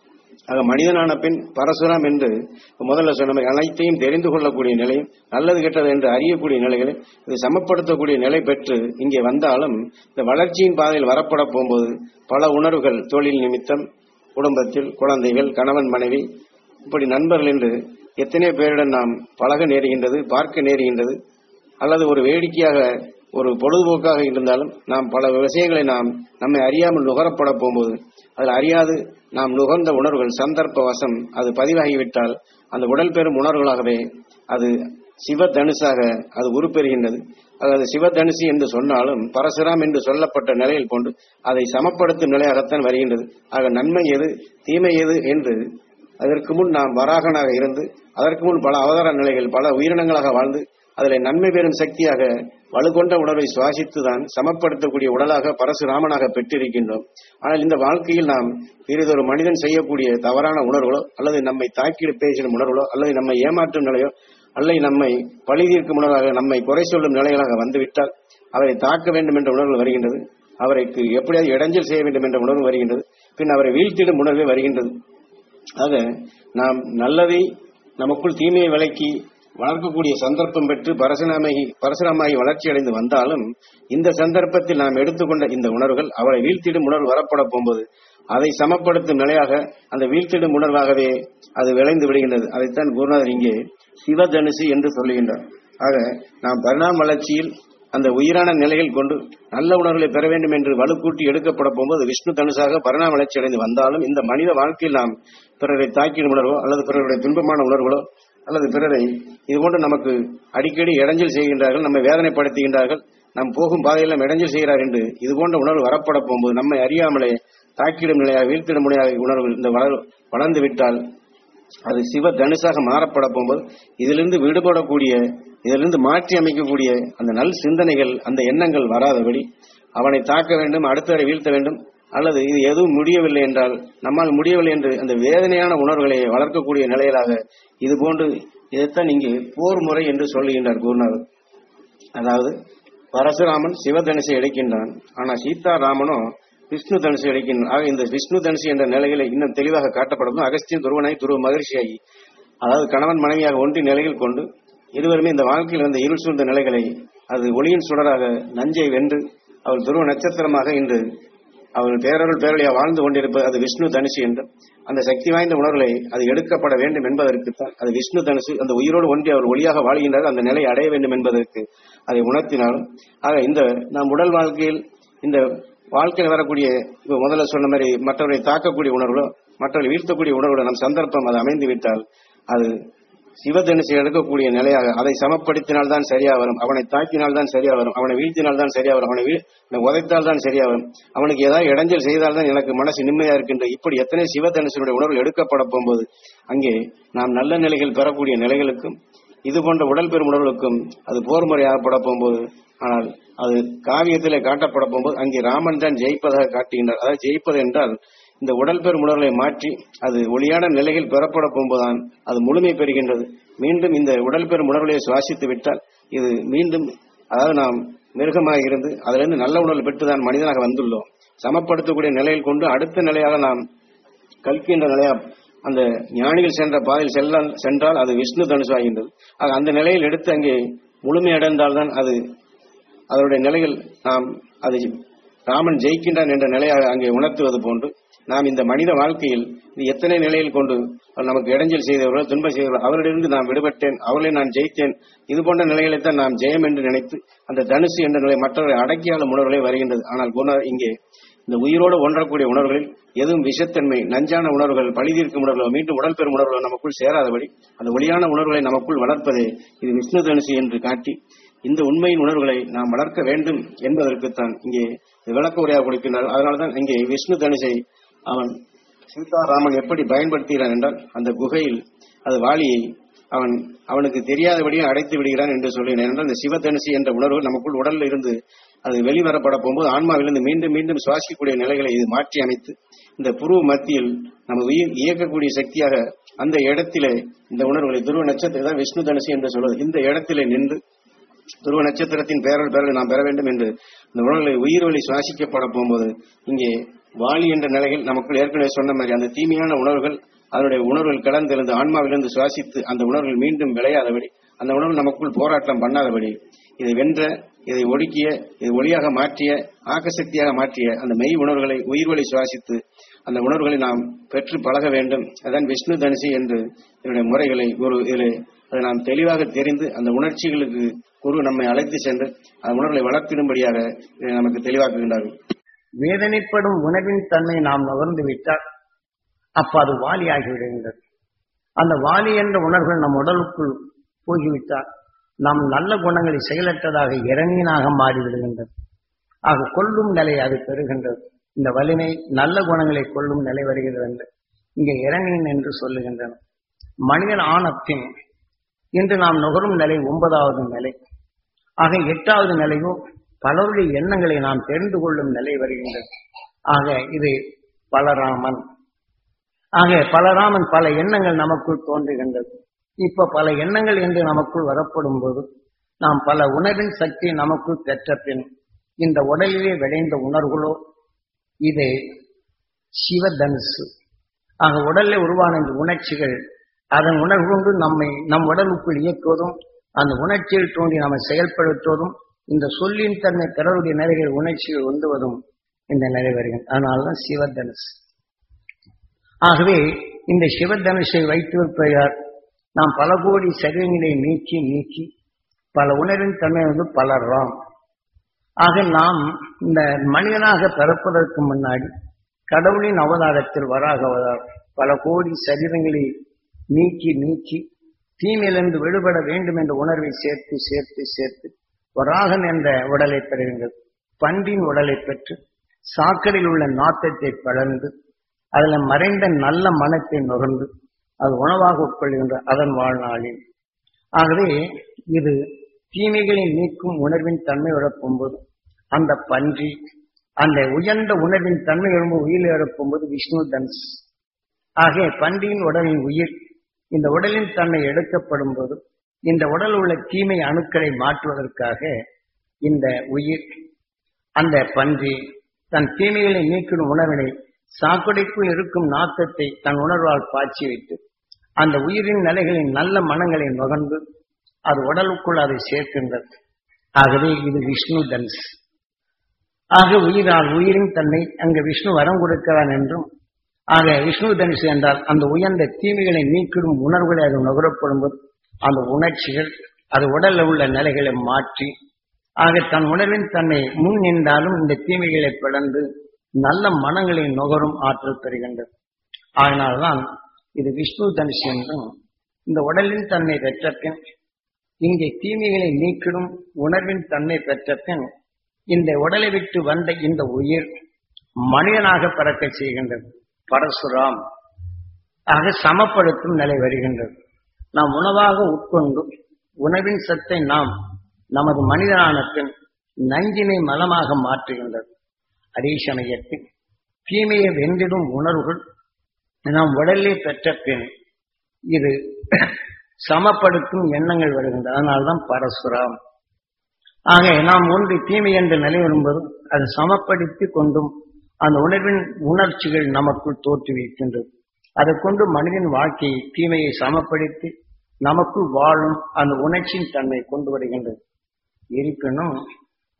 ஆக மனிதனான பின் பரசுராம் என்று முதல்ல சொன்ன மாதிரி அனைத்தையும் தெரிந்து கொள்ளக்கூடிய நிலையும் நல்லது கெட்டது என்று அறியக்கூடிய நிலைகளை இது சமப்படுத்தக்கூடிய நிலை பெற்று இங்கே வந்தாலும் இந்த வளர்ச்சியின் பாதையில் வரப்பட போகும்போது பல உணர்வுகள் தொழில் நிமித்தம் குடும்பத்தில் குழந்தைகள் கணவன் மனைவி இப்படி நண்பர்கள் என்று எத்தனை பேருடன் நாம் பழக நேருகின்றது பார்க்க நேருகின்றது அல்லது ஒரு வேடிக்கையாக ஒரு பொழுதுபோக்காக இருந்தாலும் நாம் பல விஷயங்களை நாம் நம்மை அறியாமல் நுகரப்பட போகும்போது அதில் அறியாது நாம் நுகர்ந்த உணர்வுகள் சந்தர்ப்ப வசம் அது பதிவாகிவிட்டால் அந்த உடல் பெறும் உணர்வுகளாகவே அது சிவ தனுசாக அது உருப்பெறுகின்றது அதாவது சிவதனுசு என்று சொன்னாலும் பரசுராம் என்று சொல்லப்பட்ட நிலையில் கொண்டு அதை சமப்படுத்தும் நிலையாகத்தான் வருகின்றது ஆக நன்மை எது தீமை எது என்று அதற்கு முன் நாம் வராகனாக இருந்து அதற்கு முன் பல அவதார நிலைகள் பல உயிரினங்களாக வாழ்ந்து அதில் நன்மை பெறும் சக்தியாக வலுகொண்ட உணர்வை சுவாசித்துதான் சமப்படுத்தக்கூடிய உடலாக பரசுராமனாக பெற்றிருக்கின்றோம் ஆனால் இந்த வாழ்க்கையில் நாம் பிறிதொரு மனிதன் செய்யக்கூடிய தவறான உணர்வுகளோ அல்லது நம்மை தாக்கி பேசிடும் உணர்வுகளோ அல்லது நம்மை ஏமாற்றும் நிலையோ அல்லது நம்மை பழி தீர்க்கும் உணர்வாக நம்மை குறை சொல்லும் நிலைகளாக வந்துவிட்டால் அவரை தாக்க வேண்டும் என்ற உணர்வு வருகின்றது அவருக்கு எப்படியாவது இடைஞ்சல் செய்ய வேண்டும் என்ற உணர்வு வருகின்றது பின் அவரை வீழ்த்திடும் உணர்வே வருகின்றது ஆக நாம் நல்லதை நமக்குள் தீமையை விலக்கி வளர்க்கக்கூடிய சந்தர்ப்பம் பெற்று பரசுராமாகி பரசுராமாகி வளர்ச்சி அடைந்து வந்தாலும் இந்த சந்தர்ப்பத்தில் நாம் எடுத்துக்கொண்ட இந்த உணர்வுகள் அவரை வீழ்த்திடும் உணர்வு வரப்பட போகும்போது அதை சமப்படுத்தும் நிலையாக அந்த வீழ்த்திடும் உணர்வாகவே அது விளைந்து விடுகின்றது அதைத்தான் குருநாதர் இங்கே சிவதனுசு என்று சொல்லுகின்றார் ஆக நாம் பரிணாம வளர்ச்சியில் அந்த உயிரான நிலையில் கொண்டு நல்ல உணர்வுகளை பெற வேண்டும் என்று வலுக்கூட்டி எடுக்கப்பட போகும்போது விஷ்ணு தனுசாக பரிணாம வளர்ச்சி அடைந்து வந்தாலும் இந்த மனித வாழ்க்கையில் நாம் பிறரை தாக்கிடும் உணர்வோ அல்லது பிறருடைய துன்பமான உணர்வுகளோ அல்லது பிறரை இது போன்று நமக்கு அடிக்கடி இடைஞ்சல் செய்கின்றார்கள் நம்மை வேதனைப்படுத்துகின்றார்கள் நாம் போகும் பாதையில் நாம் இடைஞ்சல் செய்கிறார் என்று இது போன்ற உணர்வு வரப்பட போகும்போது நம்மை அறியாமலே தாக்கிடும் நிலையாக வீழ்த்திடும் நிலையாக உணர்வு இந்த வளர் வளர்ந்து விட்டால் அது சிவ தனுசாக மாறப்பட போகும்போது இதிலிருந்து விடுபடக்கூடிய இதிலிருந்து மாற்றி அமைக்கக்கூடிய அந்த நல் சிந்தனைகள் அந்த எண்ணங்கள் வராதபடி அவனை தாக்க வேண்டும் அடுத்தவரை வீழ்த்த வேண்டும் அல்லது இது எதுவும் முடியவில்லை என்றால் நம்மால் முடியவில்லை என்று அந்த வேதனையான உணர்வுகளை வளர்க்கக்கூடிய நிலையிலாக இது போன்று இதைத்தான் இங்கே போர் முறை என்று சொல்லுகின்றார் குருநாதர் அதாவது பரசுராமன் சிவதனுசை எடுக்கின்றான் ஆனா சீதாராமனோ விஷ்ணு தனுசு எடுக்கின்றான் ஆக இந்த விஷ்ணு தனுசு என்ற நிலைகளை இன்னும் தெளிவாக காட்டப்படும் அகஸ்தியன் துருவனாய் துருவ மகிழ்ச்சியாகி அதாவது கணவன் மனைவியாக ஒன்றி நிலையில் கொண்டு இருவருமே இந்த வாழ்க்கையில் வந்த இருள் சூழ்ந்த நிலைகளை அது ஒளியின் சுடராக நஞ்சை வென்று அவள் துருவ நட்சத்திரமாக இன்று அவள் பேரருள் பேரொழியாக வாழ்ந்து கொண்டிருப்பது அது விஷ்ணு தனுசு என்றும் அந்த சக்தி வாய்ந்த உணர்வுகளை அது எடுக்கப்பட வேண்டும் என்பதற்குத்தான் அது விஷ்ணு தனுசு அந்த உயிரோடு ஒன்றி அவர் ஒளியாக வாழ்கின்றார் அந்த நிலை அடைய வேண்டும் என்பதற்கு அதை உணர்த்தினாலும் ஆக இந்த நாம் உடல் வாழ்க்கையில் இந்த வாழ்க்கையில் வரக்கூடிய இப்ப முதல்ல சொன்ன மாதிரி மற்றவரை தாக்கக்கூடிய உணர்வுகளோ மற்றவரை வீழ்த்தக்கூடிய உணர்வுகளோ நம் சந்தர்ப்பம் அது அமைந்து விட்டால் அது சிவதனுசை எடுக்கக்கூடிய நிலையாக அதை சமப்படுத்தினால் தான் சரியா வரும் அவனை தாக்கினால் தான் சரியா வரும் அவனை வீழ்த்தினால் தான் சரியா வரும் அவனை வீழ் அவனை உதைத்தால் தான் சரியா வரும் அவனுக்கு ஏதாவது இடைஞ்சல் செய்தால் தான் எனக்கு மனசு நிம்மதியா இருக்கின்ற இப்படி எத்தனை சிவதனுசனுடைய உணர்வு எடுக்கப்பட போகும்போது அங்கே நாம் நல்ல நிலைகள் பெறக்கூடிய நிலைகளுக்கும் இது போன்ற உடல் பெறும் உணர்வுகளுக்கும் அது போர் முறையாகப்பட போகும்போது ஆனால் அது காவியத்திலே காட்டப்பட போகும்போது அங்கே ராமன் தான் ஜெயிப்பதாக காட்டுகின்றார் அதாவது ஜெயிப்பது என்றால் இந்த உடல் பெறும் உணர்வுகளை மாற்றி அது ஒளியான நிலையில் பெறப்பட போகும்போதுதான் அது முழுமை பெறுகின்றது மீண்டும் இந்த உடல் பெறும் உணர்வுகளை சுவாசித்து விட்டால் இது மீண்டும் அதாவது நாம் மிருகமாக இருந்து அதிலிருந்து நல்ல உணர்வு பெற்றுதான் மனிதனாக வந்துள்ளோம் சமப்படுத்தக்கூடிய நிலையில் கொண்டு அடுத்த நிலையாக நாம் கல்கின்ற நிலையா அந்த ஞானிகள் சென்ற பாதையில் செல்ல சென்றால் அது விஷ்ணு தனுசு ஆகின்றது ஆக அந்த நிலையில் எடுத்து அங்கே முழுமையடைந்தால்தான் அது அதனுடைய நிலைகள் நாம் அது ராமன் ஜெயிக்கின்றான் என்ற நிலையாக அங்கே உணர்த்துவது போன்று நாம் இந்த மனித வாழ்க்கையில் இது எத்தனை நிலையில் கொண்டு நமக்கு இடைஞ்சல் செய்தவர்கள் துன்பம் செய்தவர்கள் அவர்களிருந்து நான் விடுபட்டேன் அவர்களை நான் ஜெயித்தேன் இது போன்ற நிலைகளைத்தான் நாம் ஜெயம் என்று நினைத்து அந்த தனுசு என்ற நிலை மற்றவர்களை அடக்கியாளும் உணர்வுகளை வருகின்றது ஆனால் குண- இங்கே இந்த உயிரோடு ஒன்றக்கூடிய உணர்வுகளில் எதுவும் விஷத்தன்மை நஞ்சான உணர்வுகள் பழிதீர்க்கும் உணர்வுகள் மீண்டும் உடல் பெறும் உணர்வுகள் நமக்குள் சேராதபடி அந்த ஒளியான உணர்வுகளை நமக்குள் வளர்ப்பதே இது விஷ்ணு தனுசு என்று காட்டி இந்த உண்மையின் உணர்வுகளை நாம் வளர்க்க வேண்டும் என்பதற்குத்தான் இங்கே விளக்க உரையாக கொடுக்கின்றார் அதனால்தான் இங்கே விஷ்ணு தனுசை அவன் சீதாராமன் எப்படி பயன்படுத்துகிறான் என்றால் அந்த குகையில் அது வாளியை அவன் அவனுக்கு தெரியாதபடியே அடைத்து விடுகிறான் என்று சொல்லினான் என்றால் இந்த சிவதனுசு என்ற உணர்வு நமக்குள் உடலில் இருந்து அது வெளிவரப்பட போகும்போது ஆன்மாவிலிருந்து மீண்டும் மீண்டும் சுவாசிக்கக்கூடிய நிலைகளை இது மாற்றி அமைத்து இந்த புருவ மத்தியில் நம்ம உயிர் இயக்கக்கூடிய சக்தியாக அந்த இடத்திலே இந்த உணர்வுகளை துருவ நட்சத்திரம் தான் விஷ்ணு தனுசு என்று சொல்வது இந்த இடத்திலே நின்று துருவ நட்சத்திரத்தின் பெயர்கள் பெயர்களை நாம் பெற வேண்டும் என்று இந்த உணர்வுகளை உயிர் வழி சுவாசிக்கப்பட போகும்போது இங்கே வாலி என்ற நிலையில் நமக்குள் ஏற்கனவே சொன்ன மாதிரி அந்த தீமையான உணர்வுகள் அதனுடைய உணர்வுகள் கலந்திருந்து ஆன்மாவிலிருந்து சுவாசித்து அந்த உணர்வுகள் மீண்டும் விளையாதபடி அந்த உணர்வு நமக்குள் போராட்டம் பண்ணாதபடி இதை வென்ற இதை ஒடுக்கிய இதை ஒளியாக மாற்றிய ஆக்கசக்தியாக மாற்றிய அந்த மெய் உணர்வுகளை உயிர் வழி சுவாசித்து அந்த உணர்வுகளை நாம் பெற்று பழக வேண்டும் அதான் விஷ்ணு தனுசி என்று என்னுடைய முறைகளை குரு இதிலே அதை நாம் தெளிவாக தெரிந்து அந்த உணர்ச்சிகளுக்கு குரு நம்மை அழைத்து சென்று அந்த உணர்வுகளை வளர்த்திடும்படியாக இதை நமக்கு தெளிவாக்குகின்றார்கள் வேதனைப்படும் உணவின் தன்மை நாம் நுகர்ந்து விட்டால் அப்ப அது வாலியாகி விடுகின்றது அந்த வாலி என்ற உணர்வுகள் நம் உடலுக்குள் போய்விட்டால் நாம் நல்ல குணங்களை செயலற்றதாக இறங்கினாக மாறிவிடுகின்றது ஆக கொள்ளும் நிலை அது பெறுகின்றது இந்த வலிமை நல்ல குணங்களை கொள்ளும் நிலை வருகிறது என்று இங்கே இறங்கின் என்று சொல்லுகின்றன மனிதன் ஆன பின் இன்று நாம் நுகரும் நிலை ஒன்பதாவது நிலை ஆக எட்டாவது நிலையோ பலருடைய எண்ணங்களை நாம் தெரிந்து கொள்ளும் நிலை வருகின்றது ஆக இது பலராமன் ஆக பலராமன் பல எண்ணங்கள் நமக்குள் தோன்றுகின்றது இப்ப பல எண்ணங்கள் என்று நமக்குள் வரப்படும் போது நாம் பல உணர்வின் சக்தி நமக்குள் பெற்ற பின் இந்த உடலிலே விளைந்த உணர்வுகளோ இது சிவதனுசு ஆக உடலில் உருவான இந்த உணர்ச்சிகள் அதன் உணர்வு கொண்டு நம்மை நம் உடலுக்குள் இயக்குவதும் அந்த உணர்ச்சியில் தோன்றி நம்மை செயல்படுத்துவதும் இந்த சொல்லின் தன்மை பிறருடைய நிலைகள் உணர்ச்சிகள் உந்துவதும் இந்த நிலை வருகிறது அதனால்தான் சிவதனுசு ஆகவே இந்த சிவதனுஷை வைத்திருப்பதால் நாம் பல கோடி சரீரங்களை நீக்கி நீக்கி பல உணர்வின் தன்மை வந்து பலர்றாம் ஆக நாம் இந்த மனிதனாக பிறப்பதற்கு முன்னாடி கடவுளின் அவதாரத்தில் வராக அவதாரம் பல கோடி சரீரங்களை நீக்கி நீக்கி தீமையிலிருந்து விடுபட வேண்டும் என்ற உணர்வை சேர்த்து சேர்த்து சேர்த்து வராகன் என்ற உடலை பெறுகின்றது பன்றின் உடலை பெற்று சாக்கடையில் உள்ள நாத்தத்தை பழந்து அதில் மறைந்த நல்ல மனத்தை நுகர்ந்து அது உணவாக உட்கொள்கின்ற அதன் வாழ்நாளில் ஆகவே இது தீமைகளை நீக்கும் உணர்வின் தன்மை உழப்பும்போது அந்த பன்றி அந்த உயர்ந்த உணர்வின் தன்மை எழும்போது உயிர் எழுப்பும்போது விஷ்ணு தன்ஸ் ஆகிய பன்றியின் உடலின் உயிர் இந்த உடலின் தன்மை எடுக்கப்படும் போது இந்த உடல் உள்ள தீமை அணுக்களை மாற்றுவதற்காக இந்த உயிர் அந்த பன்றி தன் தீமைகளை நீக்கிடும் உணவினை சாக்கடைக்குள் இருக்கும் நாத்தத்தை தன் உணர்வால் பாய்ச்சி வைத்து அந்த உயிரின் நிலைகளின் நல்ல மனங்களை நுகர்ந்து அது உடலுக்குள் அதை சேர்க்கின்றது ஆகவே இது விஷ்ணு தன்ஸ் ஆக உயிரால் உயிரின் தன்மை அங்கு விஷ்ணு வரம் கொடுக்கிறான் என்றும் ஆக விஷ்ணு தனுசு என்றால் அந்த உயர்ந்த தீமைகளை நீக்கிடும் உணர்வுகளை அது நுகரப்படும் போது அந்த உணர்ச்சிகள் அது உடலில் உள்ள நிலைகளை மாற்றி ஆக தன் உணர்வின் தன்மை முன் நின்றாலும் இந்த தீமைகளை பிளந்து நல்ல மனங்களை நுகரும் ஆற்றல் பெறுகின்றது அதனால்தான் இது விஷ்ணு தனுஷ் என்றும் இந்த உடலின் தன்மை பெற்ற பின் இங்கே தீமைகளை நீக்கிடும் உணர்வின் தன்மை பெற்ற பின் இந்த உடலை விட்டு வந்த இந்த உயிர் மனிதனாக பிறக்க செய்கின்றது பரசுராம் ஆக சமப்படுத்தும் நிலை வருகின்றது நாம் உணவாக உட்கொண்டு உணவின் சத்தை நாம் நமது மனிதனான பின் நஞ்சினை மலமாக மாற்றுகின்றது அதே சமயத்தில் தீமையை வென்றிடும் உணர்வுகள் நாம் உடலே பெற்ற பின் இது சமப்படுத்தும் எண்ணங்கள் வருகின்றன அதனால்தான் பரசுராம் ஆக நாம் ஒன்று தீமை என்ற நிலை வரும்போது அது சமப்படுத்தி கொண்டும் அந்த உணர்வின் உணர்ச்சிகள் நமக்குள் தோற்றுவிக்கின்றது அதை கொண்டு மனிதன் வாழ்க்கையை தீமையை சமப்படுத்தி நமக்குள் வாழும் அந்த உணர்ச்சியின் தன்மை கொண்டு வருகின்றது இருப்பினும்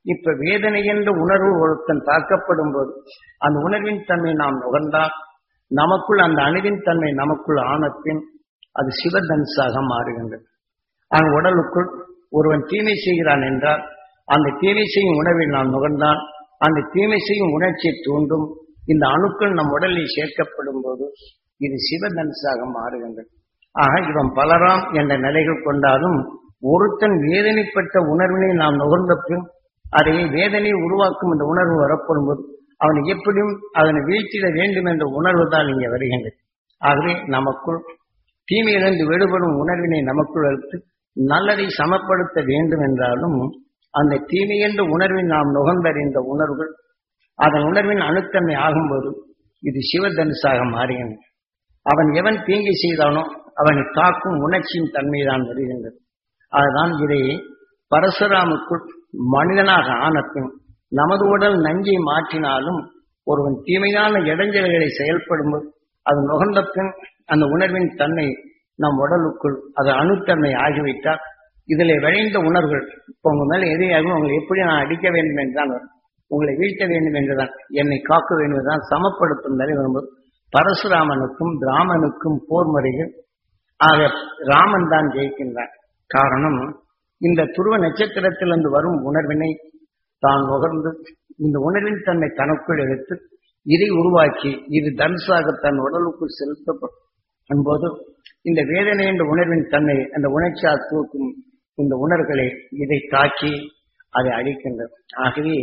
இப்ப வேதனை என்ற உணர்வு ஒருத்தன் தாக்கப்படும் போது அந்த உணர்வின் தன்மை நாம் நுகர்ந்தால் நமக்குள் அந்த அணுவின் தன்மை நமக்குள் ஆனப்பின் அது சிவதனுசாக மாறுகின்றது அந்த உடலுக்குள் ஒருவன் தீமை செய்கிறான் என்றால் அந்த தீமை செய்யும் உணவை நாம் நுகர்ந்தால் அந்த தீமை செய்யும் உணர்ச்சியை தூண்டும் இந்த அணுக்கள் நம் உடலில் சேர்க்கப்படும் போது இது சிவதனுசாக மாறுகின்றது ஆக இவன் பலராம் என்ற நிலைகள் கொண்டாலும் ஒருத்தன் வேதனைப்பட்ட உணர்வினை நாம் நுகர்ந்த பின் அதை வேதனை உருவாக்கும் இந்த உணர்வு வரப்படும் போது அவன் எப்படியும் அதனை வீழ்த்திட வேண்டும் என்ற உணர்வு தான் இங்கே வருகின்றது ஆகவே நமக்குள் தீமையிலிருந்து விடுபடும் உணர்வினை நமக்குள் எடுத்து நல்லதை சமப்படுத்த வேண்டும் என்றாலும் அந்த தீமை என்ற உணர்வை நாம் நுகர்ந்தறிந்த உணர்வுகள் அதன் உணர்வின் அணுத்தன்மை ஆகும்போது இது சிவதனுசாக மாறுகின்றது அவன் எவன் தீங்கை செய்தானோ அவனை தாக்கும் உணர்ச்சியின் தன்மைதான் வருகின்றது அதுதான் இதை பரசுராமுக்குள் மனிதனாக ஆனப்பின் நமது உடல் நஞ்சை மாற்றினாலும் ஒருவன் தீமையான இடைஞ்சல்களை செயல்படும்போது அது நுகர்ந்த பின் அந்த உணர்வின் தன்மை நம் உடலுக்குள் அது அணுத்தன்மை ஆகிவிட்டால் இதில் விளைந்த உணர்வுகள் இப்போ உங்க மேல எதிரியாகும் உங்களை எப்படி நான் அடிக்க வேண்டும் என்றுதான் வரும். உங்களை வீழ்த்த வேண்டும் என்றுதான் என்னை காக்க வேண்டும் என்றுதான் சமப்படுத்தும் நிலை வரும்போது பரசுராமனுக்கும் ராமனுக்கும் போர் முறைகள் ஆக ராமன் தான் ஜெயிக்கின்றான் காரணம் இந்த துருவ நட்சத்திரத்திலிருந்து வரும் உணர்வினை தான் நுகர்ந்து இந்த உணர்வின் தன்னை தனக்குள் எடுத்து இதை உருவாக்கி இது தனுசாக தன் உடலுக்குள் செலுத்தப்படும் போது இந்த வேதனை என்ற உணர்வின் தன்னை அந்த உணர்ச்சியால் தூக்கும் இந்த உணர்வுகளை இதை தாக்கி அதை அழிக்கின்றது ஆகவே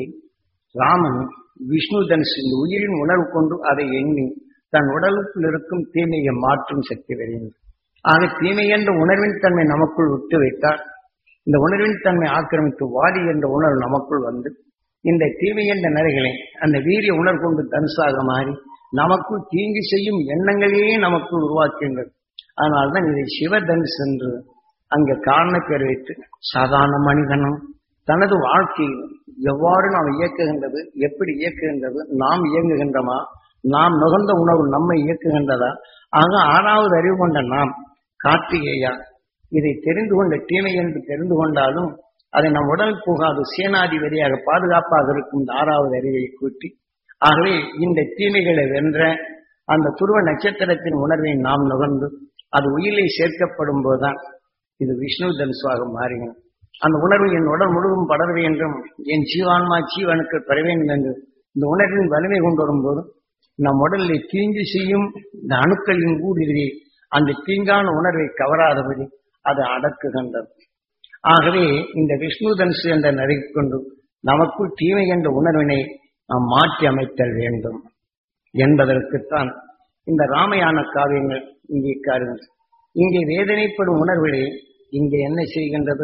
ராமன் விஷ்ணு தனுஷ் இந்த உயிரின் உணர்வு கொண்டு அதை எண்ணி தன் உடலுக்குள் இருக்கும் தீமையை மாற்றும் சக்தி வருகின்றது ஆக தீமை என்ற உணர்வின் தன்மை நமக்குள் விட்டு வைத்தால் இந்த உணர்வின் தன்மை ஆக்கிரமித்து வாடி என்ற உணர்வு நமக்குள் வந்து இந்த தீமை என்ற நிலைகளை அந்த வீரிய உணர்வு கொண்டு தனுசாக மாறி நமக்குள் தீங்கு செய்யும் எண்ணங்களையே நமக்குள் உருவாக்குகின்றது அதனால்தான் இதை சிவதனுஷ் என்று அங்கே காரண பேர் வைத்து சாதாரண மனிதனும் தனது வாழ்க்கையில் எவ்வாறு நாம் இயக்குகின்றது எப்படி இயக்குகின்றது நாம் இயங்குகின்றமா நாம் நுகர்ந்த உணவு நம்மை இயக்குகின்றதா ஆக ஆறாவது அறிவு கொண்ட நாம் கார்த்திகேயா இதை தெரிந்து கொண்ட தீமை என்று தெரிந்து கொண்டாலும் அதை நம் உடல் புகாது சேனாதிபதியாக பாதுகாப்பாக இருக்கும் இந்த ஆறாவது அறிவை கூட்டி ஆகவே இந்த தீமைகளை வென்ற அந்த துருவ நட்சத்திரத்தின் உணர்வை நாம் நுகர்ந்து அது உயிரில் சேர்க்கப்படும் போதுதான் இது விஷ்ணு தனுசுவாக மாறுகிறது அந்த உணர்வு என் உடல் முழுவதும் படர வேண்டும் என் ஜீவான்மா ஜீவனுக்கு பெற வேண்டும் என்று இந்த உணர்வின் வலிமை கொண்டு வரும்போது நம் உடலில் தீங்கு செய்யும் இந்த அணுக்களின் ஊடுருவி அந்த தீங்கான உணர்வை கவராதபடி அது அடக்குகின்றது ஆகவே இந்த விஷ்ணு தனுசு என்ற நிலை கொண்டு நமக்குள் தீமை என்ற உணர்வினை நாம் மாற்றி அமைத்தல் வேண்டும் என்பதற்குத்தான் இந்த ராமயான காவியங்கள் இங்கே காருங்கள் இங்கே வேதனைப்படும் உணர்வுகளை இங்கே என்ன செய்கின்றது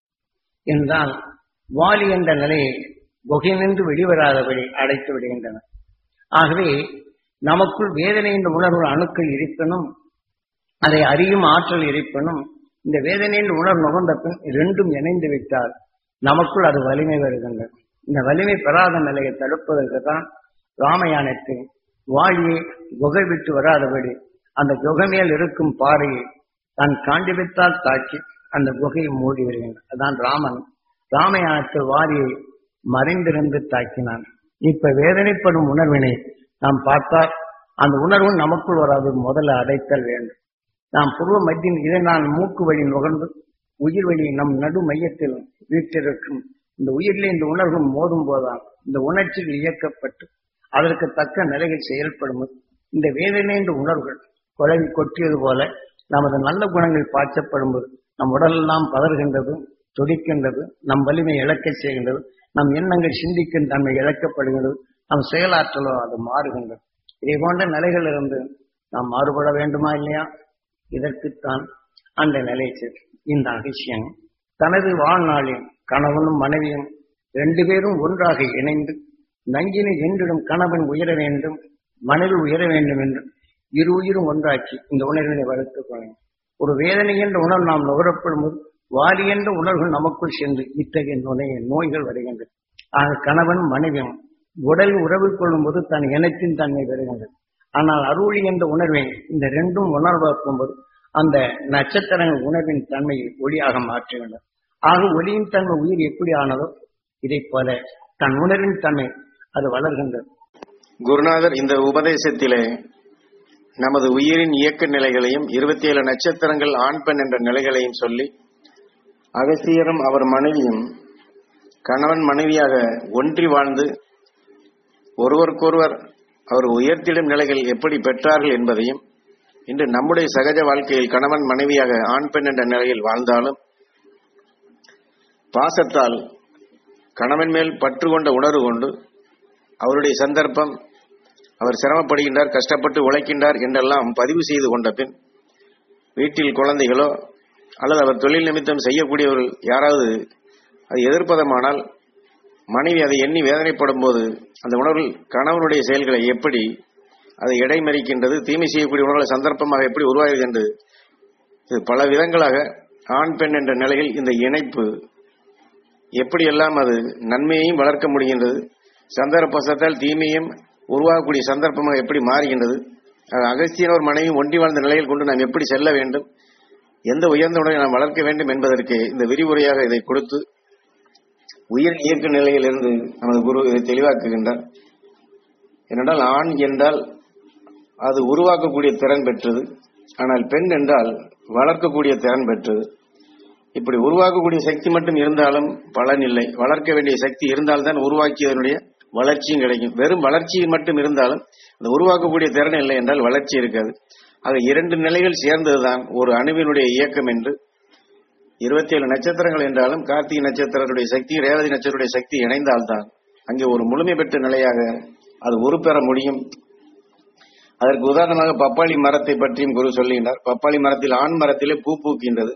என்றால் வாலி என்ற நிலையை குகையினின்று வெளிவராதபடி அடைத்து விடுகின்றன ஆகவே நமக்குள் வேதனை என்ற உணர்வு அணுக்கள் இருப்பினும் அதை அறியும் ஆற்றல் இருப்பினும் இந்த வேதனையின் உணர்வு நுகர்ந்த பின் இரண்டும் இணைந்து விட்டால் நமக்குள் அது வலிமை வருகின்றது இந்த வலிமை பெறாத நிலையை தடுப்பதற்கு தான் ராமயானத்தில் வாழியை குகை விட்டு வராதபடி அந்த குகை மேல் இருக்கும் பாறையை தான் காண்டிபித்தால் தாக்கி அந்த குகையை மூடி வருகின்றான் அதான் ராமன் ராமயானத்தில் வாரியை மறைந்திருந்து தாக்கினான் இப்ப வேதனைப்படும் உணர்வினை நாம் பார்த்தால் அந்த உணர்வு நமக்குள் வராது முதல்ல அடைத்தல் வேண்டும் நாம் புருவ மத்தியில் இதை நான் மூக்கு வழி நுகர்ந்து உயிர் வழி நம் நடு மையத்தில் வீட்டிருக்கும் இந்த உயிரில் இந்த உணர்வு மோதும் போதுதான் இந்த உணர்ச்சிகள் இயக்கப்பட்டு அதற்கு தக்க நிலைகள் செயல்படும் இந்த வேதனை என்ற உணர்வுகள் குழவி கொட்டியது போல நமது நல்ல குணங்கள் பாய்ச்சப்படும் போது நம் உடலெல்லாம் பதறுகின்றது துடிக்கின்றது நம் வலிமை இழக்கச் செய்கின்றது நம் எண்ணங்கள் சிந்திக்கும் தன்மை இழக்கப்படுகின்றது நம் செயலாற்றலோ அது மாறுகின்றது இதை போன்ற நிலைகளிலிருந்து நாம் மாறுபட வேண்டுமா இல்லையா இதற்குத்தான் அந்த நிலை சரி. இந்த அதிசயம் தனது வாழ்நாளில் கணவனும் மனைவியும் ரெண்டு பேரும் ஒன்றாக இணைந்து நஞ்சினை என்றிடும் கணவன் உயர வேண்டும் மனைவி உயர வேண்டும் என்று இரு உயிரும் ஒன்றாக்கி இந்த உணர்வினை வளர்த்துக் கொள்ளும் ஒரு வேதனை என்ற உணர்வு நாம் நுகரப்படும் போது வாரி என்ற உணர்வு நமக்குள் சென்று இத்தகைய நுழைய நோய்கள் வருகின்றது ஆக கணவன் மனைவியும் உடல் உறவு கொள்ளும் போது தன் இனத்தின் தன்மை வருகின்றது ஆனால் அருளி என்ற உணர்வை இந்த ரெண்டும் உணர்வாக்கும் போது அந்த நட்சத்திரங்கள் உணர்வின் தன்மையை ஒளியாக மாற்றுகின்றன ஆக ஒளியின் தன்மை உயிர் எப்படி ஆனதோ இதைப் போல தன் உணர்வின் தன்மை அது வளர்கின்றது குருநாதர் இந்த உபதேசத்திலே நமது உயிரின் இயக்க நிலைகளையும் இருபத்தி ஏழு நட்சத்திரங்கள் ஆண் பெண் என்ற நிலைகளையும் சொல்லி அகசியரும் அவர் மனைவியும் கணவன் மனைவியாக ஒன்றி வாழ்ந்து ஒருவருக்கொருவர் அவர் உயர்த்திடும் நிலைகள் எப்படி பெற்றார்கள் என்பதையும் இன்று நம்முடைய சகஜ வாழ்க்கையில் கணவன் மனைவியாக ஆண் பெண் என்ற நிலையில் வாழ்ந்தாலும் பாசத்தால் கணவன் மேல் பற்று கொண்ட உணர்வு கொண்டு அவருடைய சந்தர்ப்பம் அவர் சிரமப்படுகின்றார் கஷ்டப்பட்டு உழைக்கின்றார் என்றெல்லாம் பதிவு செய்து கொண்ட பின் வீட்டில் குழந்தைகளோ அல்லது அவர் தொழில் நிமித்தம் செய்யக்கூடியவர்கள் யாராவது அது எதிர்ப்பதமானால் மனைவி அதை எண்ணி வேதனைப்படும் போது அந்த உணர்வில் கணவனுடைய செயல்களை எப்படி அதை இடைமறிக்கின்றது தீமை செய்யக்கூடிய உணர்வுகளை சந்தர்ப்பமாக எப்படி உருவாகிறது என்று இது பல விதங்களாக ஆண் பெண் என்ற நிலையில் இந்த இணைப்பு எப்படியெல்லாம் அது நன்மையையும் வளர்க்க முடிகின்றது சந்தர்ப்பத்தால் தீமையும் உருவாகக்கூடிய சந்தர்ப்பமாக எப்படி மாறுகின்றது அது அகஸ்தியன் ஒரு மனைவி ஒன்றி வாழ்ந்த நிலையில் கொண்டு நாம் எப்படி செல்ல வேண்டும் எந்த உயர்ந்த உணவை நாம் வளர்க்க வேண்டும் என்பதற்கு இந்த விரிவுரையாக இதை கொடுத்து உயிர் இயக்க நிலையிலிருந்து நமது குரு இதை தெளிவாக்குகின்றார் ஏனென்றால் ஆண் என்றால் அது உருவாக்கக்கூடிய திறன் பெற்றது ஆனால் பெண் என்றால் வளர்க்கக்கூடிய திறன் பெற்றது இப்படி உருவாக்கக்கூடிய சக்தி மட்டும் இருந்தாலும் பலன் இல்லை வளர்க்க வேண்டிய சக்தி இருந்தால்தான் உருவாக்கியதனுடைய வளர்ச்சியும் கிடைக்கும் வெறும் வளர்ச்சி மட்டும் இருந்தாலும் அந்த உருவாக்கக்கூடிய திறன் இல்லை என்றால் வளர்ச்சி இருக்காது ஆக இரண்டு நிலைகள் சேர்ந்ததுதான் ஒரு அணுவினுடைய இயக்கம் என்று இருபத்தி ஏழு நட்சத்திரங்கள் என்றாலும் கார்த்திகை நட்சத்திரத்துடைய சக்தி ரேவதி நட்சத்திரத்துடைய சக்தி இணைந்தால்தான் அங்கே ஒரு முழுமை பெற்ற நிலையாக அது உருப்பெற முடியும் அதற்கு உதாரணமாக பப்பாளி மரத்தை பற்றியும் குரு சொல்லுகின்றார் பப்பாளி மரத்தில் ஆண் மரத்திலே பூ பூக்கின்றது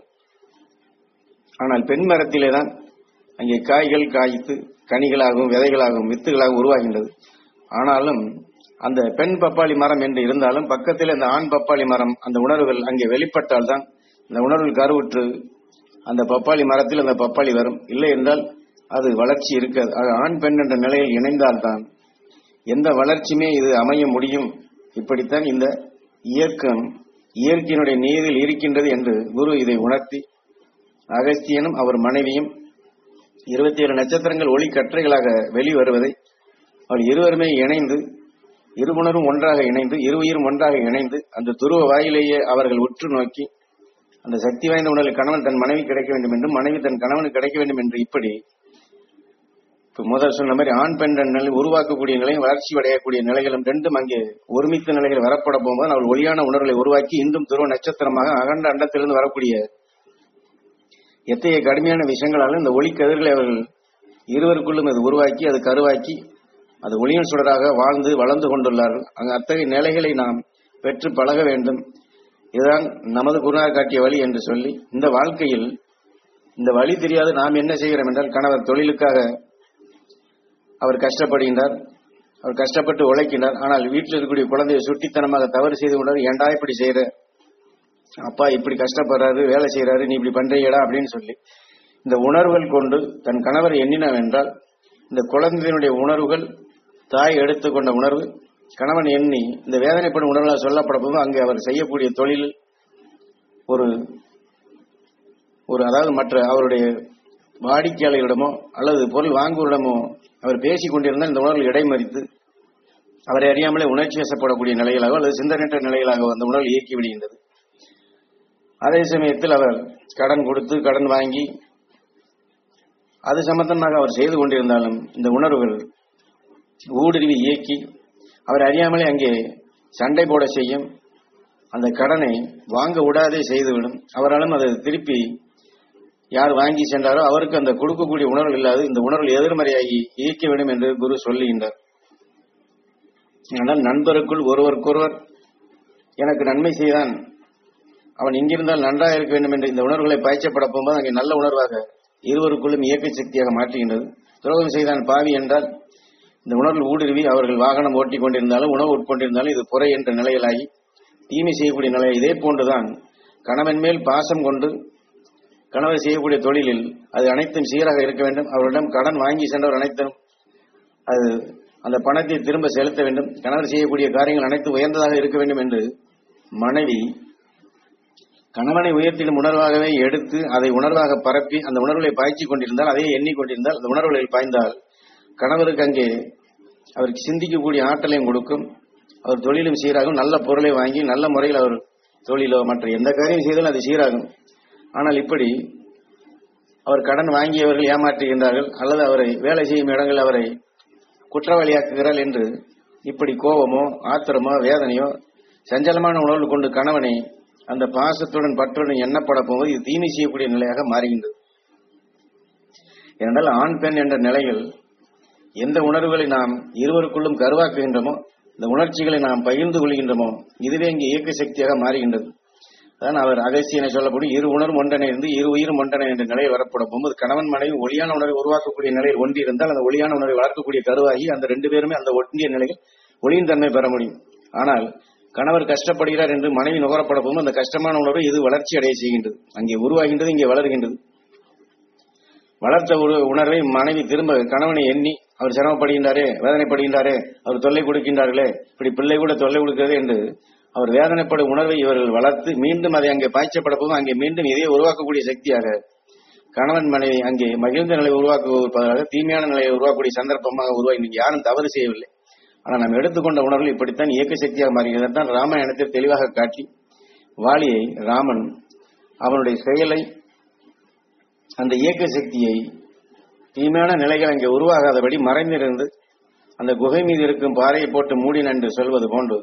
ஆனால் பெண் மரத்திலே தான் அங்கே காய்கள் காய்த்து கனிகளாகவும் விதைகளாகவும் வித்துகளாகவும் உருவாகின்றது ஆனாலும் அந்த பெண் பப்பாளி மரம் என்று இருந்தாலும் பக்கத்தில் அந்த ஆண் பப்பாளி மரம் அந்த உணர்வுகள் அங்கே வெளிப்பட்டால்தான் அந்த உணர்வுகள் கருவுற்று அந்த பப்பாளி மரத்தில் அந்த பப்பாளி வரும் இல்லை என்றால் அது வளர்ச்சி இருக்காது அது ஆண் பெண் என்ற நிலையில் இணைந்தால்தான் எந்த வளர்ச்சியுமே இது அமைய முடியும் இப்படித்தான் இந்த இயக்கம் இயற்கையினுடைய நீரில் இருக்கின்றது என்று குரு இதை உணர்த்தி அகஸ்தியனும் அவர் மனைவியும் இருபத்தி ஏழு நட்சத்திரங்கள் ஒளி கற்றைகளாக வெளிவருவதை அவர் இருவருமே இணைந்து இருமுனரும் ஒன்றாக இணைந்து இருவுயிரும் ஒன்றாக இணைந்து அந்த துருவ வாயிலேயே அவர்கள் உற்று நோக்கி அந்த சக்தி வாய்ந்த உணர்வில் கணவன் தன் மனைவி கிடைக்க வேண்டும் என்றும் மனைவி தன் கணவனுக்கு கிடைக்க வேண்டும் என்று இப்படி இப்ப முதல் சொன்ன மாதிரி ஆண் பெண் என்ற நிலை உருவாக்கக்கூடிய நிலையும் வளர்ச்சி அடையக்கூடிய நிலைகளும் ரெண்டும் அங்கே ஒருமித்த நிலைகள் வரப்பட போகும்போது அவள் ஒளியான உணர்வுகளை உருவாக்கி இன்றும் துருவ நட்சத்திரமாக அகண்ட அண்டத்திலிருந்து வரக்கூடிய எத்தகைய கடுமையான விஷயங்களாலும் இந்த ஒளி கதிர்களை அவர்கள் இருவருக்குள்ளும் அது உருவாக்கி அது கருவாக்கி அது ஒளியின் சுடராக வாழ்ந்து வளர்ந்து கொண்டுள்ளார்கள் அங்கு அத்தகைய நிலைகளை நாம் பெற்று பழக வேண்டும் இதுதான் நமது குருநாதர் காட்டிய வழி என்று சொல்லி இந்த வாழ்க்கையில் இந்த வழி தெரியாது நாம் என்ன செய்கிறோம் என்றால் கணவர் தொழிலுக்காக அவர் கஷ்டப்படுகின்றார் அவர் கஷ்டப்பட்டு உழைக்கின்றார் ஆனால் வீட்டில் இருக்கக்கூடிய குழந்தையை சுட்டித்தனமாக தவறு செய்து கொண்டார் ஏண்டா இப்படி செய்யற அப்பா இப்படி கஷ்டப்படுறாரு வேலை செய்யறாரு நீ இப்படி பண்றீங்கடா அப்படின்னு சொல்லி இந்த உணர்வுகள் கொண்டு தன் கணவர் எண்ணினவென்றால் இந்த குழந்தையினுடைய உணர்வுகள் தாய் எடுத்துக்கொண்ட உணர்வு கணவன் எண்ணி இந்த வேதனைப்படும் உணர்வுகளால் சொல்லப்படும் அங்கே அவர் செய்யக்கூடிய தொழில் ஒரு ஒரு அதாவது மற்ற அவருடைய வாடிக்கையாளர்களிடமோ அல்லது பொருள் வாங்குவரிடமோ அவர் பேசிக் கொண்டிருந்தால் இந்த உணர்வு இடைமறித்து அவரை அறியாமலே உணர்ச்சி வசப்படக்கூடிய நிலையிலாக அல்லது சிந்தனையற்ற நிலையிலாக அந்த உணர்வு இயக்கி விடுகின்றது அதே சமயத்தில் அவர் கடன் கொடுத்து கடன் வாங்கி அது சம்பந்தமாக அவர் செய்து கொண்டிருந்தாலும் இந்த உணர்வுகள் ஊடுருவி இயக்கி அவர் அறியாமலே அங்கே சண்டை போட செய்யும் அந்த கடனை வாங்க விடாதே செய்துவிடும் அவராலும் அதை திருப்பி யார் வாங்கி சென்றாரோ அவருக்கு அந்த கொடுக்கக்கூடிய உணர்வு இல்லாது இந்த உணர்வு எதிர்மறையாகி இயக்க வேண்டும் என்று குரு சொல்லுகின்றார் ஆனால் நண்பருக்குள் ஒருவருக்கொருவர் எனக்கு நன்மை செய்தான் அவன் இங்கிருந்தால் நன்றாக இருக்க வேண்டும் என்று இந்த உணர்வுகளை பாய்ச்சப்பட போகும்போது அங்கே நல்ல உணர்வாக இருவருக்குள்ளும் இயக்க சக்தியாக மாற்றுகின்றது துரோகம் செய்தான் பாவி என்றால் இந்த உணர்வு ஊடுருவி அவர்கள் வாகனம் ஓட்டிக் கொண்டிருந்தாலும் உணவு உட்கொண்டிருந்தாலும் இது குறை என்ற நிலையிலாகி தீமை செய்யக்கூடிய நிலை இதே போன்றுதான் கணவன் மேல் பாசம் கொண்டு கணவர் செய்யக்கூடிய தொழிலில் அது அனைத்தும் சீராக இருக்க வேண்டும் அவரிடம் கடன் வாங்கி சென்றவர் அனைத்தும் அது அந்த பணத்தை திரும்ப செலுத்த வேண்டும் கணவர் செய்யக்கூடிய காரியங்கள் அனைத்தும் உயர்ந்ததாக இருக்க வேண்டும் என்று மனைவி கணவனை உயர்த்திடும் உணர்வாகவே எடுத்து அதை உணர்வாக பரப்பி அந்த உணர்வுகளை பாய்ச்சி கொண்டிருந்தால் அதையே எண்ணிக்கொண்டிருந்தால் அந்த உணர்வுகளில் பாய்ந்தால் கணவருக்கு அங்கே அவருக்கு சிந்திக்கக்கூடிய ஆற்றலையும் கொடுக்கும் அவர் தொழிலும் சீராகும் நல்ல பொருளை வாங்கி நல்ல முறையில் அவர் தொழிலோ மற்ற எந்த காரியம் செய்தாலும் அது சீராகும் ஆனால் இப்படி அவர் கடன் வாங்கியவர்கள் ஏமாற்றுகின்றார்கள் அல்லது அவரை வேலை செய்யும் இடங்களில் அவரை குற்றவாளியாக்குகிறாள் என்று இப்படி கோபமோ ஆத்திரமோ வேதனையோ சஞ்சலமான உணர்வு கொண்டு கணவனை அந்த பாசத்துடன் பற்றுடன் எண்ணப்பட போகும்போது இது தீமை செய்யக்கூடிய நிலையாக மாறுகின்றது ஏனென்றால் ஆண் பெண் என்ற நிலையில் எந்த உணர்வுகளை நாம் இருவருக்குள்ளும் கருவாக்குகின்றோமோ இந்த உணர்ச்சிகளை நாம் பகிர்ந்து கொள்கின்றோமோ இதுவே இங்கே இயக்க சக்தியாக மாறுகின்றது அதான் அவர் அகசியனை சொல்லப்படும் இரு உணர்வு ஒன்றனை இருந்து இரு உயிரும் ஒன்றனை என்ற நிலையை வரப்பட போகும்போது கணவன் மனைவி ஒளியான உணர்வை உருவாக்கக்கூடிய நிலையில் ஒன்றி இருந்தால் அந்த ஒளியான உணர்வை வளர்க்கக்கூடிய கருவாகி அந்த ரெண்டு பேருமே அந்த ஒன்றிய நிலையில் ஒளியின் தன்மை பெற முடியும் ஆனால் கணவர் கஷ்டப்படுகிறார் என்று மனைவி நுகரப்பட போகும்போது அந்த கஷ்டமான உணர்வு இது வளர்ச்சி அடைய செய்கின்றது அங்கே உருவாகின்றது இங்கே வளர்கின்றது வளர்த்த ஒரு உணர்வை மனைவி திரும்ப கணவனை எண்ணி அவர் சிரமப்படுகின்றாரே வேதனைப்படுகின்றாரே அவர் தொல்லை கொடுக்கின்றார்களே இப்படி பிள்ளை கூட தொல்லை கொடுக்கிறது என்று அவர் வேதனைப்படும் உணர்வை இவர்கள் வளர்த்து மீண்டும் அதை அங்கே பாய்ச்சப்பட போகும் அங்கே மீண்டும் இதையே உருவாக்கக்கூடிய சக்தியாக கணவன் மனைவி அங்கே மகிழ்ந்த நிலையை உருவாக்குவதற்காக தீமையான நிலையை உருவாக்கக்கூடிய சந்தர்ப்பமாக உருவாகி நீங்க யாரும் தவறு செய்யவில்லை ஆனால் நாம் எடுத்துக்கொண்ட உணர்வு இப்படித்தான் இயக்க சக்தியாக மாறுகிறது தான் ராமாயணத்தில் தெளிவாக காட்டி வாலியை ராமன் அவனுடைய செயலை அந்த இயக்க சக்தியை தீமையான நிலைகள் அங்கே உருவாகாதபடி மறைந்திருந்து அந்த குகை மீது இருக்கும் பாறையை போட்டு மூடின என்று சொல்வது போன்று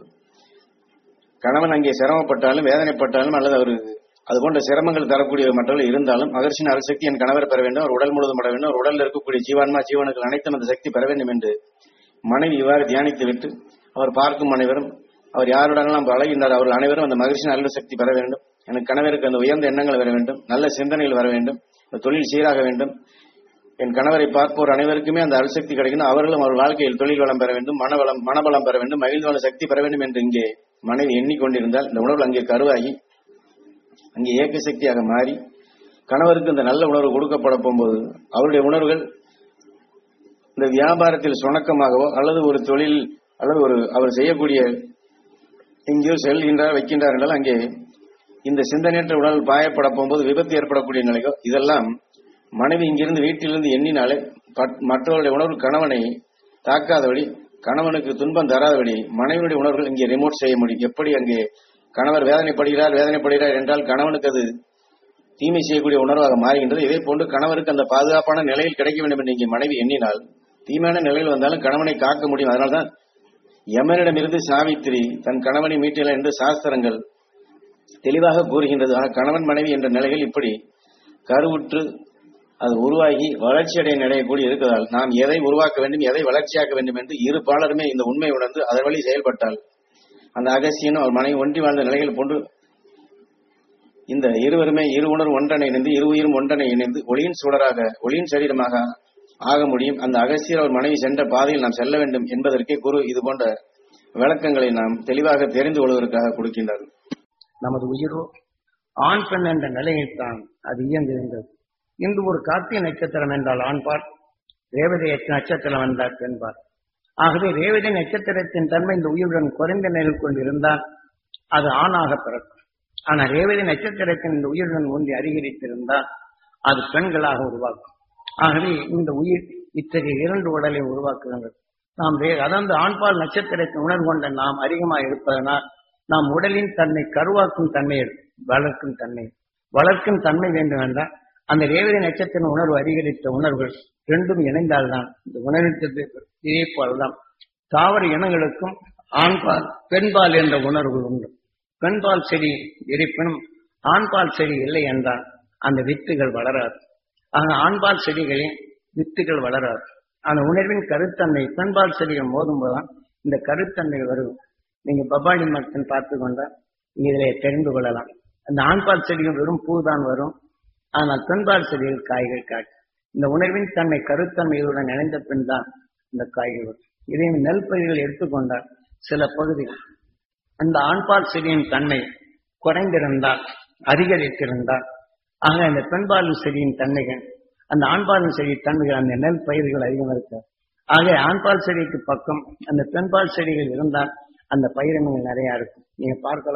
கணவன் அங்கே சிரமப்பட்டாலும் வேதனைப்பட்டாலும் அல்லது அவருக்கு அது போன்ற சிரமங்கள் தரக்கூடிய மற்றவர்கள் இருந்தாலும் மகர்ஷின் அருசக்தி என் கணவர் பெற வேண்டும் அவர் உடல் முழுவதும் பட வேண்டும் அவர் உடலில் இருக்கக்கூடிய ஜீவான்மா ஜீவனுக்கு அனைத்தும் அந்த சக்தி பெற வேண்டும் என்று மனைவி இவ்வாறு தியானித்து விட்டு அவர் பார்க்கும் அனைவரும் அவர் யாருடனெல்லாம் பழகின்றார் அவர்கள் அனைவரும் அந்த மகிழ்ச்சியின் அருள் சக்தி பெற வேண்டும் எனக்கு கணவருக்கு அந்த உயர்ந்த எண்ணங்கள் வர வேண்டும் நல்ல சிந்தனைகள் வர வேண்டும் அந்த தொழில் சீராக வேண்டும் என் கணவரை பார்ப்போர் அனைவருக்குமே அந்த அருள்சக்தி கிடைக்கணும் அவர்களும் அவர் வாழ்க்கையில் தொழில் வளம் பெற வேண்டும் மனவளம் மனபலம் பெற வேண்டும் மகிழ்ந்த சக்தி பெற வேண்டும் என்று இங்கே மனைவி எண்ணிக்கொண்டிருந்தால் இந்த உணர்வு அங்கே கருவாகி அங்கே ஏக்க சக்தியாக மாறி கணவருக்கு இந்த நல்ல உணர்வு கொடுக்கப்பட போகும்போது அவருடைய உணர்வுகள் இந்த வியாபாரத்தில் சுணக்கமாகவோ அல்லது ஒரு தொழில் அல்லது ஒரு அவர் செய்யக்கூடிய எங்கேயோ செல்கின்றார் வைக்கின்றார் என்றால் அங்கே இந்த சிந்தனையற்ற உணர்வு பாயப்பட போகும்போது விபத்து ஏற்படக்கூடிய நிலையோ இதெல்லாம் மனைவி இங்கிருந்து வீட்டிலிருந்து எண்ணினாலே பட்- மற்றவருடைய உணர்வு கணவனை தாக்காதபடி கணவனுக்கு துன்பம் தராதபடி மனைவியுடைய உணர்வுகள் இங்கே ரிமோட் செய்ய முடியும் எப்படி அங்கே கணவர் வேதனைப்படுகிறார் வேதனைப்படுகிறார் என்றால் கணவனுக்கு அது தீமை செய்யக்கூடிய உணர்வாக மாறுகின்றது இதே போன்று கணவருக்கு அந்த பாதுகாப்பான நிலையில் கிடைக்க வேண்டும் என்று இங்கே மனைவி எண்ணினால் தீமையான நிலையில் வந்தாலும் கணவனை காக்க முடியும் அதனால்தான் யமனிடமிருந்து சாவித்திரி தன் கணவனை மீட்டல என்று சாஸ்திரங்கள் தெளிவாக கூறுகின்றது ஆக கணவன் மனைவி என்ற நிலையில் இப்படி கருவுற்று அது உருவாகி வளர்ச்சியடைய நிலையை கூடி இருக்கிறதால் நாம் எதை உருவாக்க வேண்டும் எதை வளர்ச்சியாக்க வேண்டும் என்று இரு பாலருமே இந்த உண்மை உணர்ந்து அதன் வழி செயல்பட்டால் அந்த அகசியனும் அவர் மனைவி ஒன்றி வாழ்ந்த நிலைகள் போன்று இந்த இருவருமே இரு உணர்வு ஒன்றனை இணைந்து இரு உயிரும் ஒன்றனை இணைந்து ஒளியின் சுடராக ஒளியின் சரீரமாக ஆக முடியும் அந்த அகசியர் அவர் மனைவி சென்ற பாதையில் நாம் செல்ல வேண்டும் என்பதற்கே குரு இது போன்ற விளக்கங்களை நாம் தெளிவாக தெரிந்து கொள்வதற்காக கொடுக்கின்றார் நமது உயிரோ ஆண் பெண் என்ற நிலையில் தான் அது இயங்குகின்றது இன்று ஒரு கார்த்திகை நட்சத்திரம் என்றால் ஆண்பால் ரேவதி நட்சத்திரம் என்றால் பெண்பால் ஆகவே ரேவதி நட்சத்திரத்தின் தன்மை இந்த உயிருடன் குறைந்த நிலையில் கொண்டிருந்தால் அது ஆணாக பிறக்கும் ஆனால் ரேவதி நட்சத்திரத்தின் இந்த உயிருடன் ஒன்றி அதிகரித்திருந்தால் அது பெண்களாக உருவாக்கும் ஆகவே இந்த உயிர் இத்தகைய இரண்டு உடலை உருவாக்குகின்றது நாம் வே- அதாவது ஆண்பால் நட்சத்திரத்தின் உணர்வு கொண்ட நாம் அதிகமாக இருப்பதனால் நாம் உடலின் தன்னை கருவாக்கும் தன்மை வளர்க்கும் தன்மை வளர்க்கும் தன்மை வேண்டும் என்றால் அந்த ரேவதி நட்சத்திர உணர்வு அதிகரித்த உணர்வுகள் ரெண்டும் இணைந்தால்தான் இந்த உணர்வித்தது இதே போல்தான் தாவர இனங்களுக்கும் ஆண்பால் பெண்பால் என்ற உணர்வு உண்டு பெண்பால் செடி இருப்பினும் ஆண்பால் செடி இல்லை என்றால் அந்த வித்துகள் வளராது ஆக ஆண்பால் செடிகளில் வித்துகள் வளராது அந்த உணர்வின் கருத்தன்மை பெண்பால் செடிகள் மோதும் போதுதான் இந்த கருத்தன்மை வரும் நீங்க பபாடி மரத்தின் பார்த்து கொண்டா இதிலே தெரிந்து கொள்ளலாம் அந்த ஆண்பால் செடிகள் வெறும் பூ தான் வரும் ஆனால் பெண்பால் செடிகள் காய்கள் காட்டும் இந்த உணர்வின் தன்மை கருத்தன்மையுடன் இணைந்த பின் தான் இந்த காய்கள் வரும் இதே நெல் பயிர்கள் எடுத்துக்கொண்டால் சில பகுதிகள் அந்த ஆண்பால் செடியின் தன்மை குறைந்திருந்தால் அதிகரித்திருந்தால் ஆக அந்த பெண்பால் செடியின் தன்மைகள் அந்த ஆண்பால் செடி தன்மைகள் அந்த நெல் பயிர்கள் அதிகம் இருக்க ஆக ஆண்பால் செடிக்கு பக்கம் அந்த பெண்பால் செடிகள் இருந்தால் அந்த பயிரினங்கள் நிறைய இருக்கும் நீங்க பார்க்கலாம்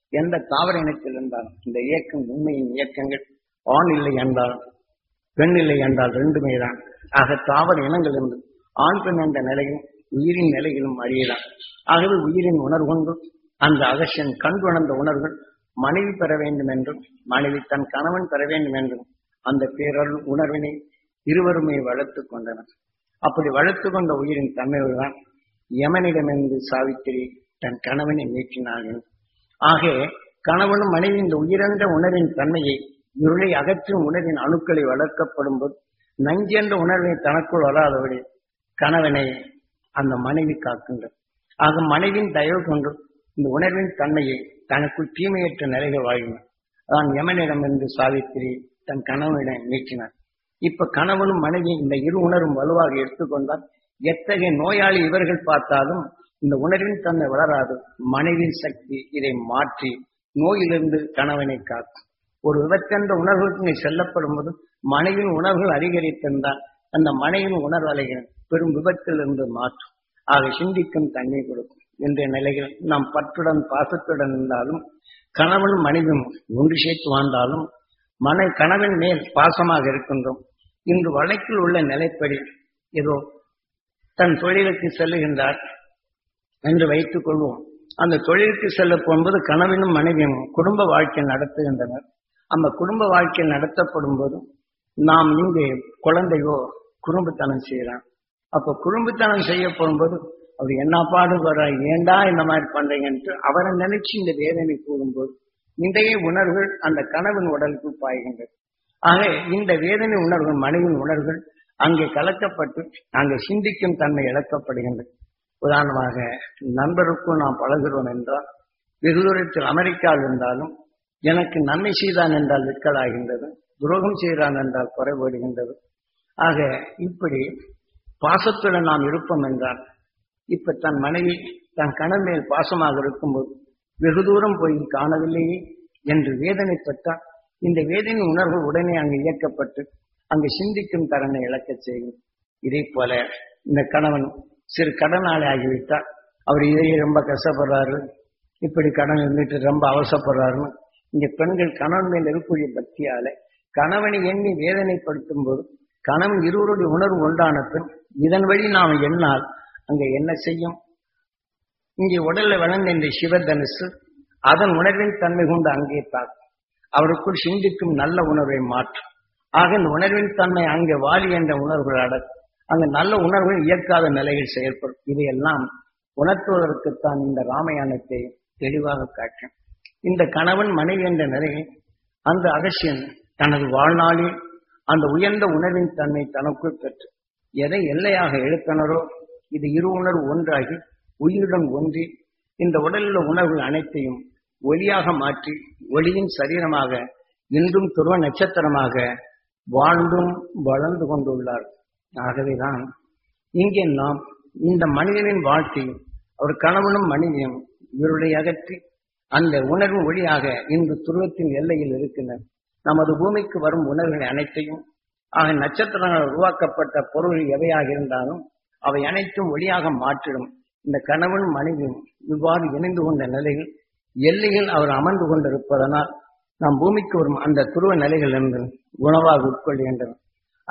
எந்த தாவர இனத்தில் இருந்தாலும் இந்த இயக்கம் உண்மையின் இயக்கங்கள் ஆண் இல்லை என்றால் பெண் இல்லை என்றால் ரெண்டுமே தான் ஆக தாவர இனங்கள் இருந்து ஆண் பெண் என்ற நிலையும் உயிரின் நிலையிலும் அறியலாம் ஆகவே உயிரின் உணர்வு கொண்டு அந்த அகசியன் கண்டுணர்ந்த உணர்வுகள் மனைவி பெற வேண்டும் என்றும் மனைவி தன் கணவன் பெற வேண்டும் என்றும் அந்த பேரருள் உணர்வினை இருவருமே வளர்த்துக் கொண்டனர் அப்படி வளர்த்து கொண்ட உயிரின் தன்மைதான் யமனிடமிருந்து சாவித்திரி தன் கணவனை நீக்கினாள் ஆக கணவனும் மனைவி இந்த உயிரென்ற உணர்வின் தன்மையை இருளை அகற்றும் உணர்வின் அணுக்களை வளர்க்கப்படும் போது நஞ்சென்ற உணர்வை தனக்குள் வராதபடி கணவனை அந்த மனைவி காக்கின்றது ஆக மனைவின் தயவு கொண்டு இந்த உணர்வின் தன்மையை தனக்குள் தீமையற்ற நிலைகள் வாழ்கின அதான் யமனிடமிருந்து சாவித்திரி தன் கணவனிடம் நீக்கினார் இப்ப கணவனும் மனைவி இந்த இரு உணர்வும் வலுவாக எடுத்துக்கொண்டால் எத்தகைய நோயாளி இவர்கள் பார்த்தாலும் இந்த உணர்வின் தன்மை வளராது மனைவின் சக்தி இதை மாற்றி நோயிலிருந்து கணவனை காக்கும் ஒரு விபத்தென்ற உணர்வுக்கு செல்லப்படும் போது மனைவின் உணர்வுகள் அதிகரித்திருந்தால் அந்த மனைவின் உணர்வு அலைகள் பெரும் விபத்திலிருந்து மாற்றும் ஆக சிந்திக்கும் தண்ணி கொடுக்கும் இன்றைய நிலையில் நாம் பற்றுடன் பாசத்துடன் இருந்தாலும் கணவனும் மனைவியும் ஒன்று சேர்த்து வாழ்ந்தாலும் மனை கணவன் மேல் பாசமாக இருக்கின்றோம் இன்று வழக்கில் உள்ள நிலைப்படி ஏதோ தன் தொழிலுக்கு செல்லுகின்றார் என்று வைத்துக் கொள்வோம் அந்த தொழிலுக்கு செல்ல போகும்போது கணவனும் மனைவியும் குடும்ப வாழ்க்கை நடத்துகின்றனர் அந்த குடும்ப வாழ்க்கை நடத்தப்படும் போது நாம் இங்கே குழந்தையோ குடும்பத்தனம் செய்யலாம் அப்ப குடும்பத்தனம் செய்ய போகும்போது அவர் என்ன பாடுபடுற ஏண்டா இந்த மாதிரி பண்றீங்கன்ட்டு அவரை நினைச்சு இந்த வேதனை கூறும்போது இன்றைய உணர்வுகள் அந்த கணவன் உடலுக்கு பாய்கின்றது ஆக இந்த வேதனை உணர்வுகள் மனைவின் உணர்வுகள் அங்கே கலக்கப்பட்டு அங்கே சிந்திக்கும் தன்மை இழக்கப்படுகின்றது உதாரணமாக நண்பருக்கும் நாம் பழகிறோம் என்றால் வெகு தூரத்தில் அமெரிக்காவில் இருந்தாலும் எனக்கு நன்மை செய்தான் என்றால் விற்கலாகின்றது துரோகம் செய்தான் என்றால் குறைபடுகின்றது ஆக இப்படி பாசத்துடன் நாம் இருப்போம் என்றால் இப்ப தன் மனைவி தன் கணவன் மேல் பாசமாக இருக்கும்போது வெகு தூரம் போய் காணவில்லையே என்று வேதனைப்பட்டால் இந்த வேதனை உணர்வு உடனே அங்கு இயக்கப்பட்டு அங்கு சிந்திக்கும் தரனை இழக்கச் செய்யும் இதே போல இந்த கணவன் சிறு கடனாளி ஆகிவிட்டால் அவர் இதையே ரொம்ப கஷ்டப்படுறாரு இப்படி கடன் இருந்துட்டு ரொம்ப அவசரப்படுறாருன்னு இங்க பெண்கள் கணவன் மேல் இருக்கக்கூடிய பக்தியால கணவனை எண்ணி வேதனைப்படுத்தும் போது கணவன் இருவருடைய உணர்வு உண்டான பின் இதன் வழி நாம் எண்ணால் அங்க என்ன செய்யும் இங்கே உடல்ல வளர்ந்த இந்த சிவதனுசு அதன் உணர்வின் தன்மை கொண்டு அங்கே தாக்கும் அவருக்குள் சிந்திக்கும் நல்ல உணர்வை மாற்றும் ஆக இந்த உணர்வின் தன்மை அங்கே வாலி என்ற உணர்வுகள் அடக்கும் அங்க நல்ல உணர்வுகள் இயக்காத நிலையில் செயல்படும் இதையெல்லாம் உணர்த்துவதற்குத்தான் இந்த ராமாயணத்தை தெளிவாக காட்டும் இந்த கணவன் மனைவி என்ற நிலையை அந்த அகசியன் தனது வாழ்நாளில் அந்த உயர்ந்த உணர்வின் தன்மை தனக்குள் பெற்று எதை எல்லையாக எழுத்தனரோ இது இரு உணர்வு ஒன்றாகி உயிருடன் ஒன்றி இந்த உடலில் உணர்வுகள் அனைத்தையும் ஒளியாக மாற்றி ஒளியின் சரீரமாக இன்றும் துருவ நட்சத்திரமாக வாழ்ந்தும் வளர்ந்து கொண்டுள்ளார் ஆகவேதான் இங்கே நாம் இந்த மனிதனின் வாழ்க்கையும் அவர் கணவனும் மனைவியும் இவருடைய அகற்றி அந்த உணர்வு ஒளியாக இன்று துருவத்தின் எல்லையில் இருக்கின்றன நமது பூமிக்கு வரும் உணர்வுகள் அனைத்தையும் ஆக நட்சத்திரங்கள் உருவாக்கப்பட்ட பொருள் எவையாக இருந்தாலும் அவை அனைத்தும் ஒளியாக மாற்றிடும் இந்த கணவன் மனைவியும் இவ்வாறு இணைந்து கொண்ட நிலையில் எல்லையில் அவர் அமர்ந்து கொண்டிருப்பதனால் நாம் பூமிக்கு வரும் அந்த துருவ நிலைகள் என்று உணவாக உட்கொள்கின்றனர்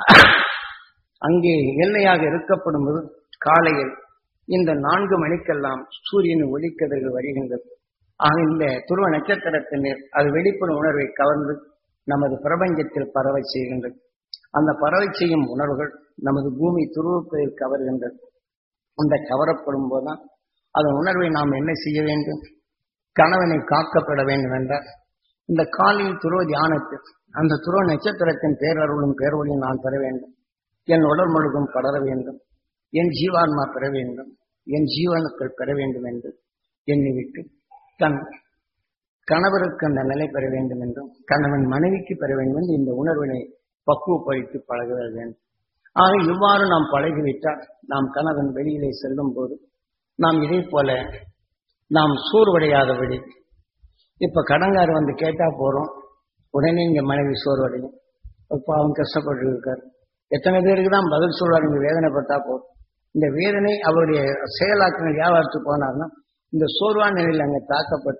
அங்கே எல்லையாக இருக்கப்படும் போது காலையில் இந்த நான்கு மணிக்கெல்லாம் சூரியனின் ஒளிக்கதிர்கள் வருகின்றது ஆக இந்த துருவ நட்சத்திரத்தினர் அது வெளிப்படும் உணர்வை கவர்ந்து நமது பிரபஞ்சத்தில் பரவ செய்கின்றது அந்த பறவை செய்யும் உணர்வுகள் நமது பூமி துருவப்பதில் கவர்கின்றது அந்த கவரப்படும் போதுதான் அதன் உணர்வை நாம் என்ன செய்ய வேண்டும் கணவனை காக்கப்பட வேண்டும் என்றால் இந்த காலையில் துருவ தியானத்தில் அந்த துருவ நட்சத்திரத்தின் பேரருளும் பேரொழியும் நான் பெற வேண்டும் என் உடல் முழுதும் படர வேண்டும் என் ஜீவான்மா பெற வேண்டும் என் ஜீவனுக்கள் பெற வேண்டும் என்று எண்ணிவிட்டு தன் கணவருக்கு அந்த நிலை பெற வேண்டும் என்றும் கணவன் மனைவிக்கு பெற வேண்டும் என்று இந்த உணர்வினை பக்குவப்படுத்தி பழக வேண்டும் ஆக இவ்வாறு நாம் பழகிவிட்டால் நாம் கணவன் வெளியிலே செல்லும் போது நாம் இதே போல நாம் சோர்வடையாதபடி இப்ப கடங்கார் வந்து கேட்டா போறோம் உடனே இங்க மனைவி சோர்வடையும் இப்ப அவன் கஷ்டப்பட்டு இருக்காரு எத்தனை பேருக்கு தான் பதில் சொல்றாரு இங்க வேதனைப்பட்டா போதும் இந்த வேதனை அவருடைய செயலாக்கங்கள் வியாபாரத்துக்கு போனார்னா இந்த சோர்வான நிலையில் அங்க தாக்கப்பட்டு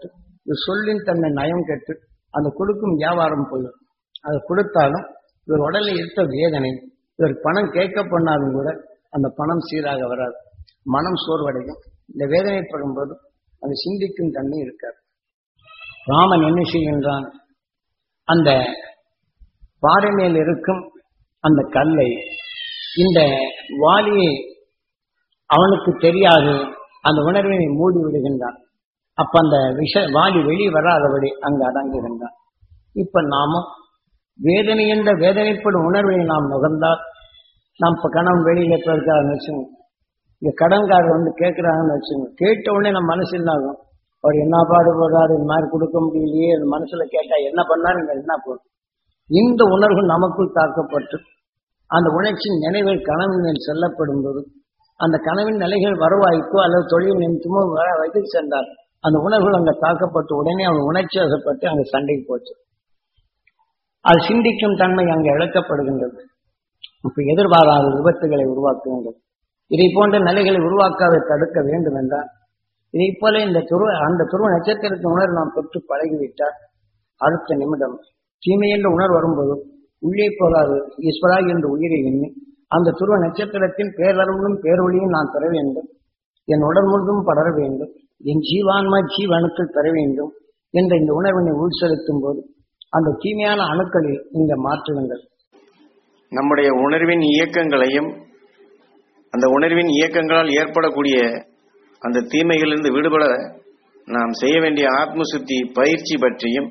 இது சொல்லின் தன்னை நயம் கெட்டு அந்த கொடுக்கும் வியாபாரம் போயிடும் அதை கொடுத்தாலும் இவர் உடலில் இருக்க வேதனை இவர் பணம் கேட்க பண்ணாலும் கூட அந்த பணம் சீராக வராது மனம் சோர்வடையும் இந்த வேதனைப்படும் போது அது சிந்திக்கும் தன்மை இருக்காது ராமன் என்ன செய்கின்றான் அந்த பாறை மேல் இருக்கும் அந்த கல்லை இந்த வாலியை அவனுக்கு தெரியாது அந்த உணர்வினை மூடி விடுகின்றான் அப்ப அந்த விஷ வாலி வெளியே வராதபடி அங்கு அடங்குகின்றான் இப்ப நாமும் வேதனை என்ற வேதனைப்படும் உணர்வை நாம் நுகர்ந்தால் நாம் இப்ப கணவன் வெளியில போயிருக்காருன்னு வச்சுங்க இங்க கடன்காரர் வந்து கேட்கிறாங்கன்னு வச்சுங்க கேட்ட உடனே நம்ம மனசு என்ன ஆகும் அவர் என்ன பாடுபடுறாரு இந்த மாதிரி கொடுக்க முடியலையே அந்த மனசுல கேட்டா என்ன பண்ணாரு இங்க என்ன போகும் இந்த உணர்வு நமக்குள் தாக்கப்பட்டு அந்த உணர்ச்சியின் நினைவில் கனவின் மேல் செல்லப்படும் போது அந்த கனவின் நிலைகள் வருவாய்க்கோ அல்லது தொழில் நிமித்தமோ வர வைத்து சென்றார் அந்த உணர்வுகள் அங்க தாக்கப்பட்டு உடனே அவன் உணர்ச்சி வசப்பட்டு அங்க சண்டைக்கு போச்சு அது சிந்திக்கும் தன்மை அங்க இழக்கப்படுகின்றது இப்ப எதிர்பாராத விபத்துகளை உருவாக்குகின்றது இதை போன்ற நிலைகளை உருவாக்காத தடுக்க வேண்டும் என்றால் இதை போல இந்த துருவ அந்த துருவ நட்சத்திரத்தின் உணர்வு நாம் பெற்று பழகிவிட்டால் அடுத்த நிமிடம் தீமை என்ற உணர்வு வரும்போது உள்ளே போகாது ஈஸ்வரா என்ற உயிரை எண்ணி அந்த துருவ நட்சத்திரத்தின் பேரருளும் பேரொழியும் நான் பெற வேண்டும் என் உடல் முழுதும் படர வேண்டும் என் ஜீவான்மா ஜீவணுக்கள் பெற வேண்டும் என்ற இந்த உணர்வினை உள்செலுத்தும் போது அந்த தீமையான அணுக்களில் இந்த மாற்றுங்கள் நம்முடைய உணர்வின் இயக்கங்களையும் அந்த உணர்வின் இயக்கங்களால் ஏற்படக்கூடிய அந்த தீமைகளிலிருந்து விடுபட நாம் செய்ய வேண்டிய ஆத்ம சுத்தி பயிற்சி பற்றியும்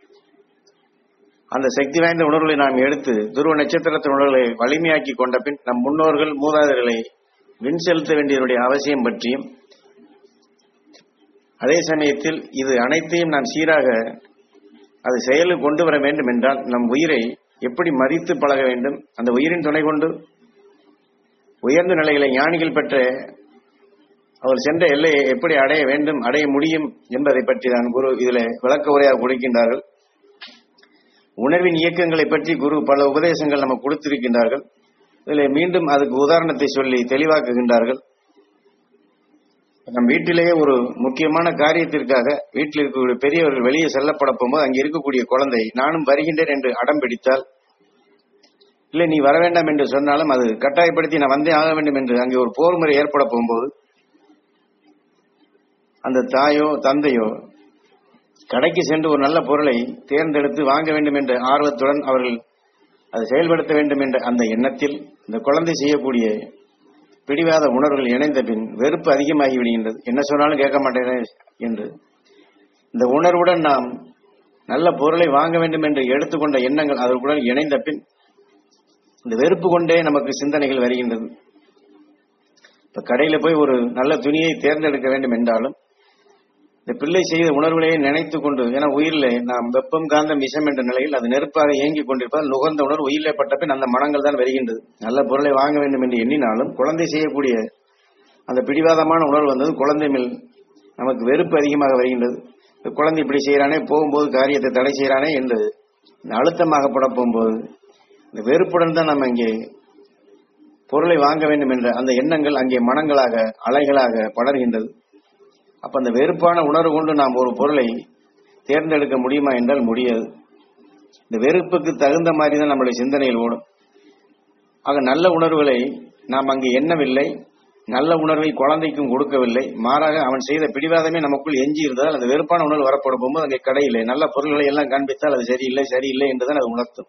அந்த சக்தி வாய்ந்த உணர்வுகளை நாம் எடுத்து துருவ நட்சத்திரத்தின் உணர்வுகளை வலிமையாக்கி கொண்ட பின் நம் முன்னோர்கள் மூதாதையர்களை விண் செலுத்த வேண்டியதனுடைய அவசியம் பற்றியும் அதே சமயத்தில் இது அனைத்தையும் நாம் சீராக அது செயலுக்கு கொண்டு வர வேண்டும் என்றால் நம் உயிரை எப்படி மதித்து பழக வேண்டும் அந்த உயிரின் துணை கொண்டு உயர்ந்த நிலைகளை ஞானிகள் பெற்ற அவர் சென்ற எல்லையை எப்படி அடைய வேண்டும் அடைய முடியும் என்பதை பற்றி தான் குரு இதில் விளக்க உரையாக கொடுக்கின்றார்கள் உணர்வின் இயக்கங்களை பற்றி குரு பல உபதேசங்கள் நமக்கு கொடுத்திருக்கின்றார்கள் இதில் மீண்டும் அதுக்கு உதாரணத்தை சொல்லி தெளிவாக்குகின்றார்கள் நம் வீட்டிலேயே ஒரு முக்கியமான காரியத்திற்காக வீட்டில் இருக்கக்கூடிய பெரியவர்கள் வெளியே செல்லப்பட போகும்போது அங்கே இருக்கக்கூடிய குழந்தை நானும் வருகின்றேன் என்று அடம் பிடித்தால் இல்லை நீ வர வேண்டாம் என்று சொன்னாலும் அது கட்டாயப்படுத்தி நான் வந்தே ஆக வேண்டும் என்று அங்கே ஒரு போர் முறை ஏற்பட போகும்போது அந்த தாயோ தந்தையோ கடைக்கு சென்று ஒரு நல்ல பொருளை தேர்ந்தெடுத்து வாங்க வேண்டும் என்ற ஆர்வத்துடன் அவர்கள் அதை செயல்படுத்த வேண்டும் என்ற அந்த எண்ணத்தில் இந்த குழந்தை செய்யக்கூடிய பிடிவாத உணர்வுகள் இணைந்த பின் வெறுப்பு அதிகமாகி விடுகின்றது என்ன சொன்னாலும் கேட்க மாட்டேன் என்று இந்த உணர்வுடன் நாம் நல்ல பொருளை வாங்க வேண்டும் என்று எடுத்துக்கொண்ட எண்ணங்கள் அதற்குடன் இணைந்த பின் இந்த வெறுப்பு கொண்டே நமக்கு சிந்தனைகள் வருகின்றது இப்ப கடையில போய் ஒரு நல்ல துணியை தேர்ந்தெடுக்க வேண்டும் என்றாலும் இந்த பிள்ளை செய்த உணர்வுகளையே நினைத்து கொண்டு ஏன்னா உயிரில் நாம் வெப்பம் காந்தம் விஷம் என்ற நிலையில் அது நெருப்பாக இயங்கிக் கொண்டிருப்பதால் நுகர்ந்த உணர்வு உயிரிலே பட்ட பின் அந்த மனங்கள் தான் வருகின்றது நல்ல பொருளை வாங்க வேண்டும் என்று எண்ணினாலும் குழந்தை செய்யக்கூடிய அந்த பிடிவாதமான உணர்வு வந்தது குழந்தை மேல் நமக்கு வெறுப்பு அதிகமாக வருகின்றது இந்த குழந்தை இப்படி செய்யறானே போகும்போது காரியத்தை தடை செய்யறானே என்று இந்த அழுத்தமாகப்பட போகும்போது இந்த வெறுப்புடன் தான் நம்ம இங்கே பொருளை வாங்க வேண்டும் என்ற அந்த எண்ணங்கள் அங்கே மனங்களாக அலைகளாக படர்கின்றது அப்ப அந்த வெறுப்பான உணர்வு கொண்டு நாம் ஒரு பொருளை தேர்ந்தெடுக்க முடியுமா என்றால் முடியாது இந்த வெறுப்புக்கு தகுந்த மாதிரி தான் நம்முடைய சிந்தனையில் ஓடும் ஆக நல்ல உணர்வுகளை நாம் அங்கே எண்ணவில்லை நல்ல உணர்வை குழந்தைக்கும் கொடுக்கவில்லை மாறாக அவன் செய்த பிடிவாதமே நமக்குள் எஞ்சி இருந்ததால் அந்த வெறுப்பான உணர்வு வரப்படும் போகும்போது அங்கே கடையில்லை நல்ல பொருள்களை எல்லாம் காண்பித்தால் அது சரியில்லை சரியில்லை என்றுதான் அது உணர்த்தும்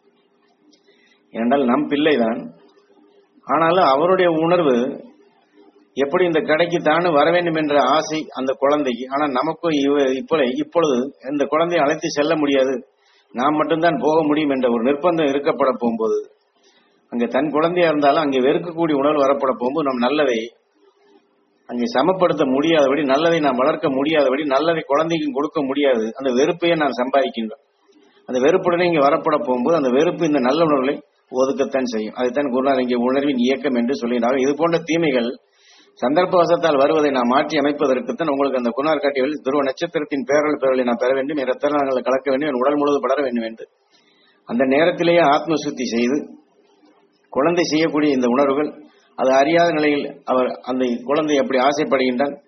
ஏனென்றால் நம் பிள்ளைதான் ஆனாலும் அவருடைய உணர்வு எப்படி இந்த கடைக்கு தானும் வர வேண்டும் என்ற ஆசை அந்த குழந்தைக்கு ஆனா நமக்கும் இப்பொழுது இப்பொழுது இந்த குழந்தையை அழைத்து செல்ல முடியாது நாம் மட்டும்தான் போக முடியும் என்ற ஒரு நிர்பந்தம் இருக்கப்பட போகும்போது அங்கே தன் குழந்தையா இருந்தாலும் அங்கே வெறுக்கக்கூடிய உணர்வு வரப்பட போகும்போது நம் நல்லதை அங்கே சமப்படுத்த முடியாதபடி நல்லதை நாம் வளர்க்க முடியாதபடி நல்லதை குழந்தைக்கும் கொடுக்க முடியாது அந்த வெறுப்பையே நான் சம்பாதிக்கின்றோம் அந்த வெறுப்புடனே இங்கே வரப்பட போகும்போது அந்த வெறுப்பு இந்த நல்ல உணர்வுகளை ஒதுக்கத்தான் செய்யும் அதைத்தான் குருநாதர் இங்கே உணர்வின் இயக்கம் என்று சொல்லினார் இது போன்ற தீமைகள் சந்தர்ப்ப வசத்தால் வருவதை நாம் மாற்றி அமைப்பதற்குத்தான் உங்களுக்கு அந்த குணார் காட்டியவர்கள் துருவ நட்சத்திரத்தின் பேரல் பேரலை நான் பெற வேண்டும் என் ரத்த நாளங்களை கலக்க வேண்டும் என் உடல் முழுவதும் படர வேண்டும் என்று அந்த நேரத்திலேயே ஆத்ம சுத்தி செய்து குழந்தை செய்யக்கூடிய இந்த உணர்வுகள் அது அறியாத நிலையில் அவர் அந்த குழந்தை அப்படி ஆசைப்படுகின்றான்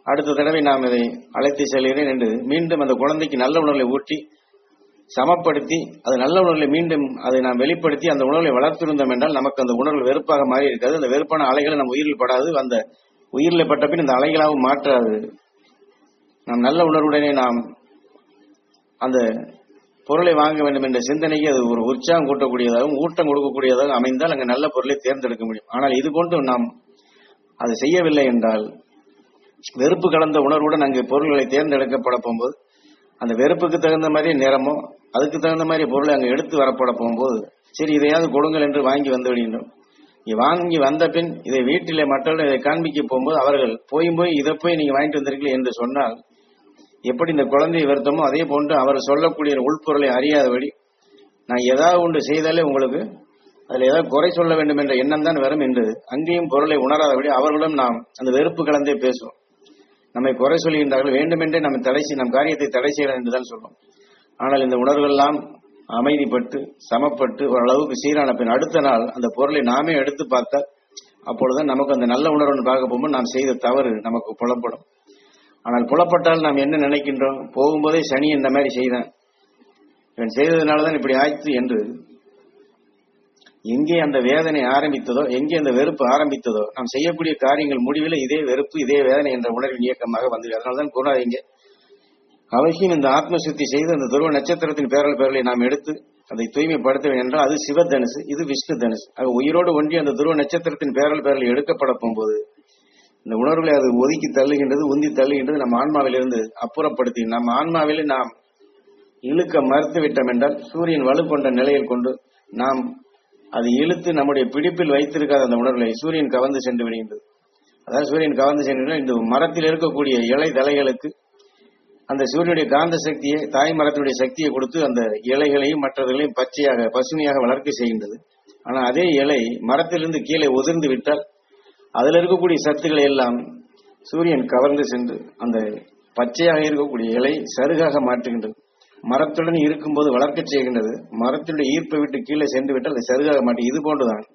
அடுத்த தடவை நாம் இதை அழைத்து செல்கிறேன் என்று மீண்டும் அந்த குழந்தைக்கு நல்ல உணர்வை ஊட்டி சமப்படுத்தி அது நல்ல உணர்வை மீண்டும் அதை நாம் வெளிப்படுத்தி அந்த உணர்வை வளர்த்திருந்தோம் என்றால் நமக்கு அந்த உணர்வு வெறுப்பாக மாறி இருக்காது அந்த வெறுப்பான அலைகளை நம்ம உயிரில் படாது அந்த உயிரில் பட்ட பின் இந்த அலைகளாகவும் மாற்றாது நாம் நல்ல உணர்வுடனே நாம் அந்த பொருளை வாங்க வேண்டும் என்ற சிந்தனைக்கு அது ஒரு உற்சாகம் கூட்டக்கூடியதாகவும் ஊட்டம் கொடுக்கக்கூடியதாகவும் அமைந்தால் அங்கே நல்ல பொருளை தேர்ந்தெடுக்க முடியும் ஆனால் இது போன்று நாம் அதை செய்யவில்லை என்றால் வெறுப்பு கலந்த உணர்வுடன் அங்கே பொருள்களை தேர்ந்தெடுக்கப்பட போகும்போது அந்த வெறுப்புக்கு தகுந்த மாதிரி நிறமோ அதுக்கு தகுந்த மாதிரி பொருளை அங்கே எடுத்து வரப்பட போகும்போது சரி இதையாவது கொடுங்கள் என்று வாங்கி வந்து விடுகின்றோம் இங்க வாங்கி வந்த பின் இதை வீட்டிலே மற்றவர்கள் இதை காண்பிக்க போகும்போது அவர்கள் போயும் போய் இதை போய் நீங்க வாங்கிட்டு வந்திருக்கீங்க என்று சொன்னால் எப்படி இந்த குழந்தையை வருத்தமோ அதே போன்று அவர் சொல்லக்கூடிய உள்பொருளை அறியாதபடி நான் ஏதாவது ஒன்று செய்தாலே உங்களுக்கு அதில் ஏதாவது குறை சொல்ல வேண்டும் என்ற எண்ணம் தான் வரும் என்று அங்கேயும் பொருளை உணராதபடி அவர்களிடம் நாம் அந்த வெறுப்பு கலந்தே பேசுவோம் நம்மை குறை சொல்கின்றார்கள் வேண்டுமென்றே நம்ம தடை செய் நம் காரியத்தை தடை செய்யலாம் என்றுதான் சொல்றோம் ஆனால் இந்த உணர்வுகள் எல்லாம் அமைதிப்பட்டு சமப்பட்டு ஓரளவுக்கு சீரான பின் அடுத்த நாள் அந்த பொருளை நாமே எடுத்து பார்த்தால் அப்பொழுதுதான் நமக்கு அந்த நல்ல உணர்வுன்னு பார்க்க போகும்போது நாம் செய்த தவறு நமக்கு புலப்படும் ஆனால் புலப்பட்டால் நாம் என்ன நினைக்கின்றோம் போகும்போதே சனி இந்த மாதிரி செய்தான் இவன் செய்ததுனாலதான் இப்படி ஆயிற்று என்று எங்கே அந்த வேதனை ஆரம்பித்ததோ எங்கே அந்த வெறுப்பு ஆரம்பித்ததோ நாம் செய்யக்கூடிய காரியங்கள் முடிவில் இதே வெறுப்பு இதே வேதனை என்ற உணர்வின் இயக்கமாக வந்து அதனால்தான் குருநாத இங்கே அவசியம் இந்த ஆத்ம சுத்தி செய்து அந்த துருவ நட்சத்திரத்தின் பேரல் பேரலை நாம் எடுத்து அதை தூய்மைப்படுத்த வேண்டும் என்றால் அது சிவ தனுசு இது விஷ்ணு தனுசு அது உயிரோடு ஒன்றி அந்த துருவ நட்சத்திரத்தின் பேரல் பேரலை எடுக்கப்பட போகும்போது இந்த உணர்வுகளை அது ஒதுக்கி தள்ளுகின்றது உந்தி தள்ளுகின்றது நம்ம ஆன்மாவிலிருந்து அப்புறப்படுத்தி நம்ம ஆன்மாவிலே நாம் இழுக்க மறுத்து விட்டோம் என்றால் சூரியன் வலு கொண்ட நிலையில் கொண்டு நாம் அது இழுத்து நம்முடைய பிடிப்பில் வைத்திருக்காத அந்த உணர்வுகளை சூரியன் கவர்ந்து சென்று விடுகின்றது அதாவது சூரியன் கவர்ந்து சென்று இந்த மரத்தில் இருக்கக்கூடிய இலை தலைகளுக்கு அந்த சூரியனுடைய காந்த சக்தியை தாய் மரத்தினுடைய சக்தியை கொடுத்து அந்த இலைகளையும் மற்றவர்களையும் பச்சையாக பசுமையாக வளர்க்க செய்கின்றது ஆனால் அதே இலை மரத்திலிருந்து கீழே உதிர்ந்து விட்டால் அதில் இருக்கக்கூடிய சத்துக்களை எல்லாம் சூரியன் கவர்ந்து சென்று அந்த பச்சையாக இருக்கக்கூடிய இலை சருகாக மாற்றுகின்றது மரத்துடன் இருக்கும்போது வளர்க்க செய்கின்றது மரத்தினுடைய ஈர்ப்பை விட்டு கீழே சென்று விட்டால் அது சருகாக மாட்டி இது போன்றுதான்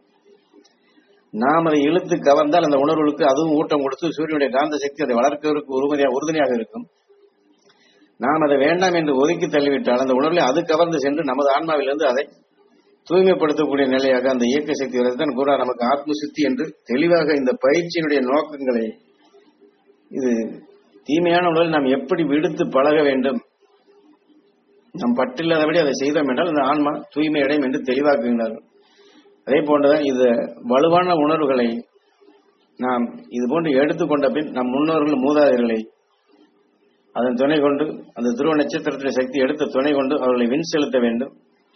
நாம் அதை இழுத்து கவர்ந்தால் அந்த உணர்வுகளுக்கு அதுவும் ஊட்டம் கொடுத்து சூரியனுடைய காந்த சக்தி அதை வளர்க்கிறதுக்கு உறுதியாக உறுதுணையாக இருக்கும் நாம் அதை வேண்டாம் என்று ஒதுக்கி தள்ளிவிட்டால் அந்த உணர்வை அது கவர்ந்து சென்று நமது ஆன்மாவிலிருந்து அதை தூய்மைப்படுத்தக்கூடிய நிலையாக அந்த இயக்க சக்தி தான் கூட நமக்கு ஆத்ம சுத்தி என்று தெளிவாக இந்த பயிற்சியினுடைய நோக்கங்களை இது தீமையான உணர்வில் நாம் எப்படி விடுத்து பழக வேண்டும் நம் பற்றில்லாதபடி அதை செய்தோம் என்றால் அந்த ஆன்மா தூய்மை அடையும் என்று தெளிவாக்குகின்றார்கள் அதே போன்றுதான் இது வலுவான உணர்வுகளை நாம் இது போன்று எடுத்துக்கொண்ட பின் நம் முன்னோர்கள் மூதாதையர்களை அதன் துணை கொண்டு அந்த துருவ நட்சத்திரத்தின் சக்தி எடுத்த துணை கொண்டு அவர்களை விண் செலுத்த வேண்டும்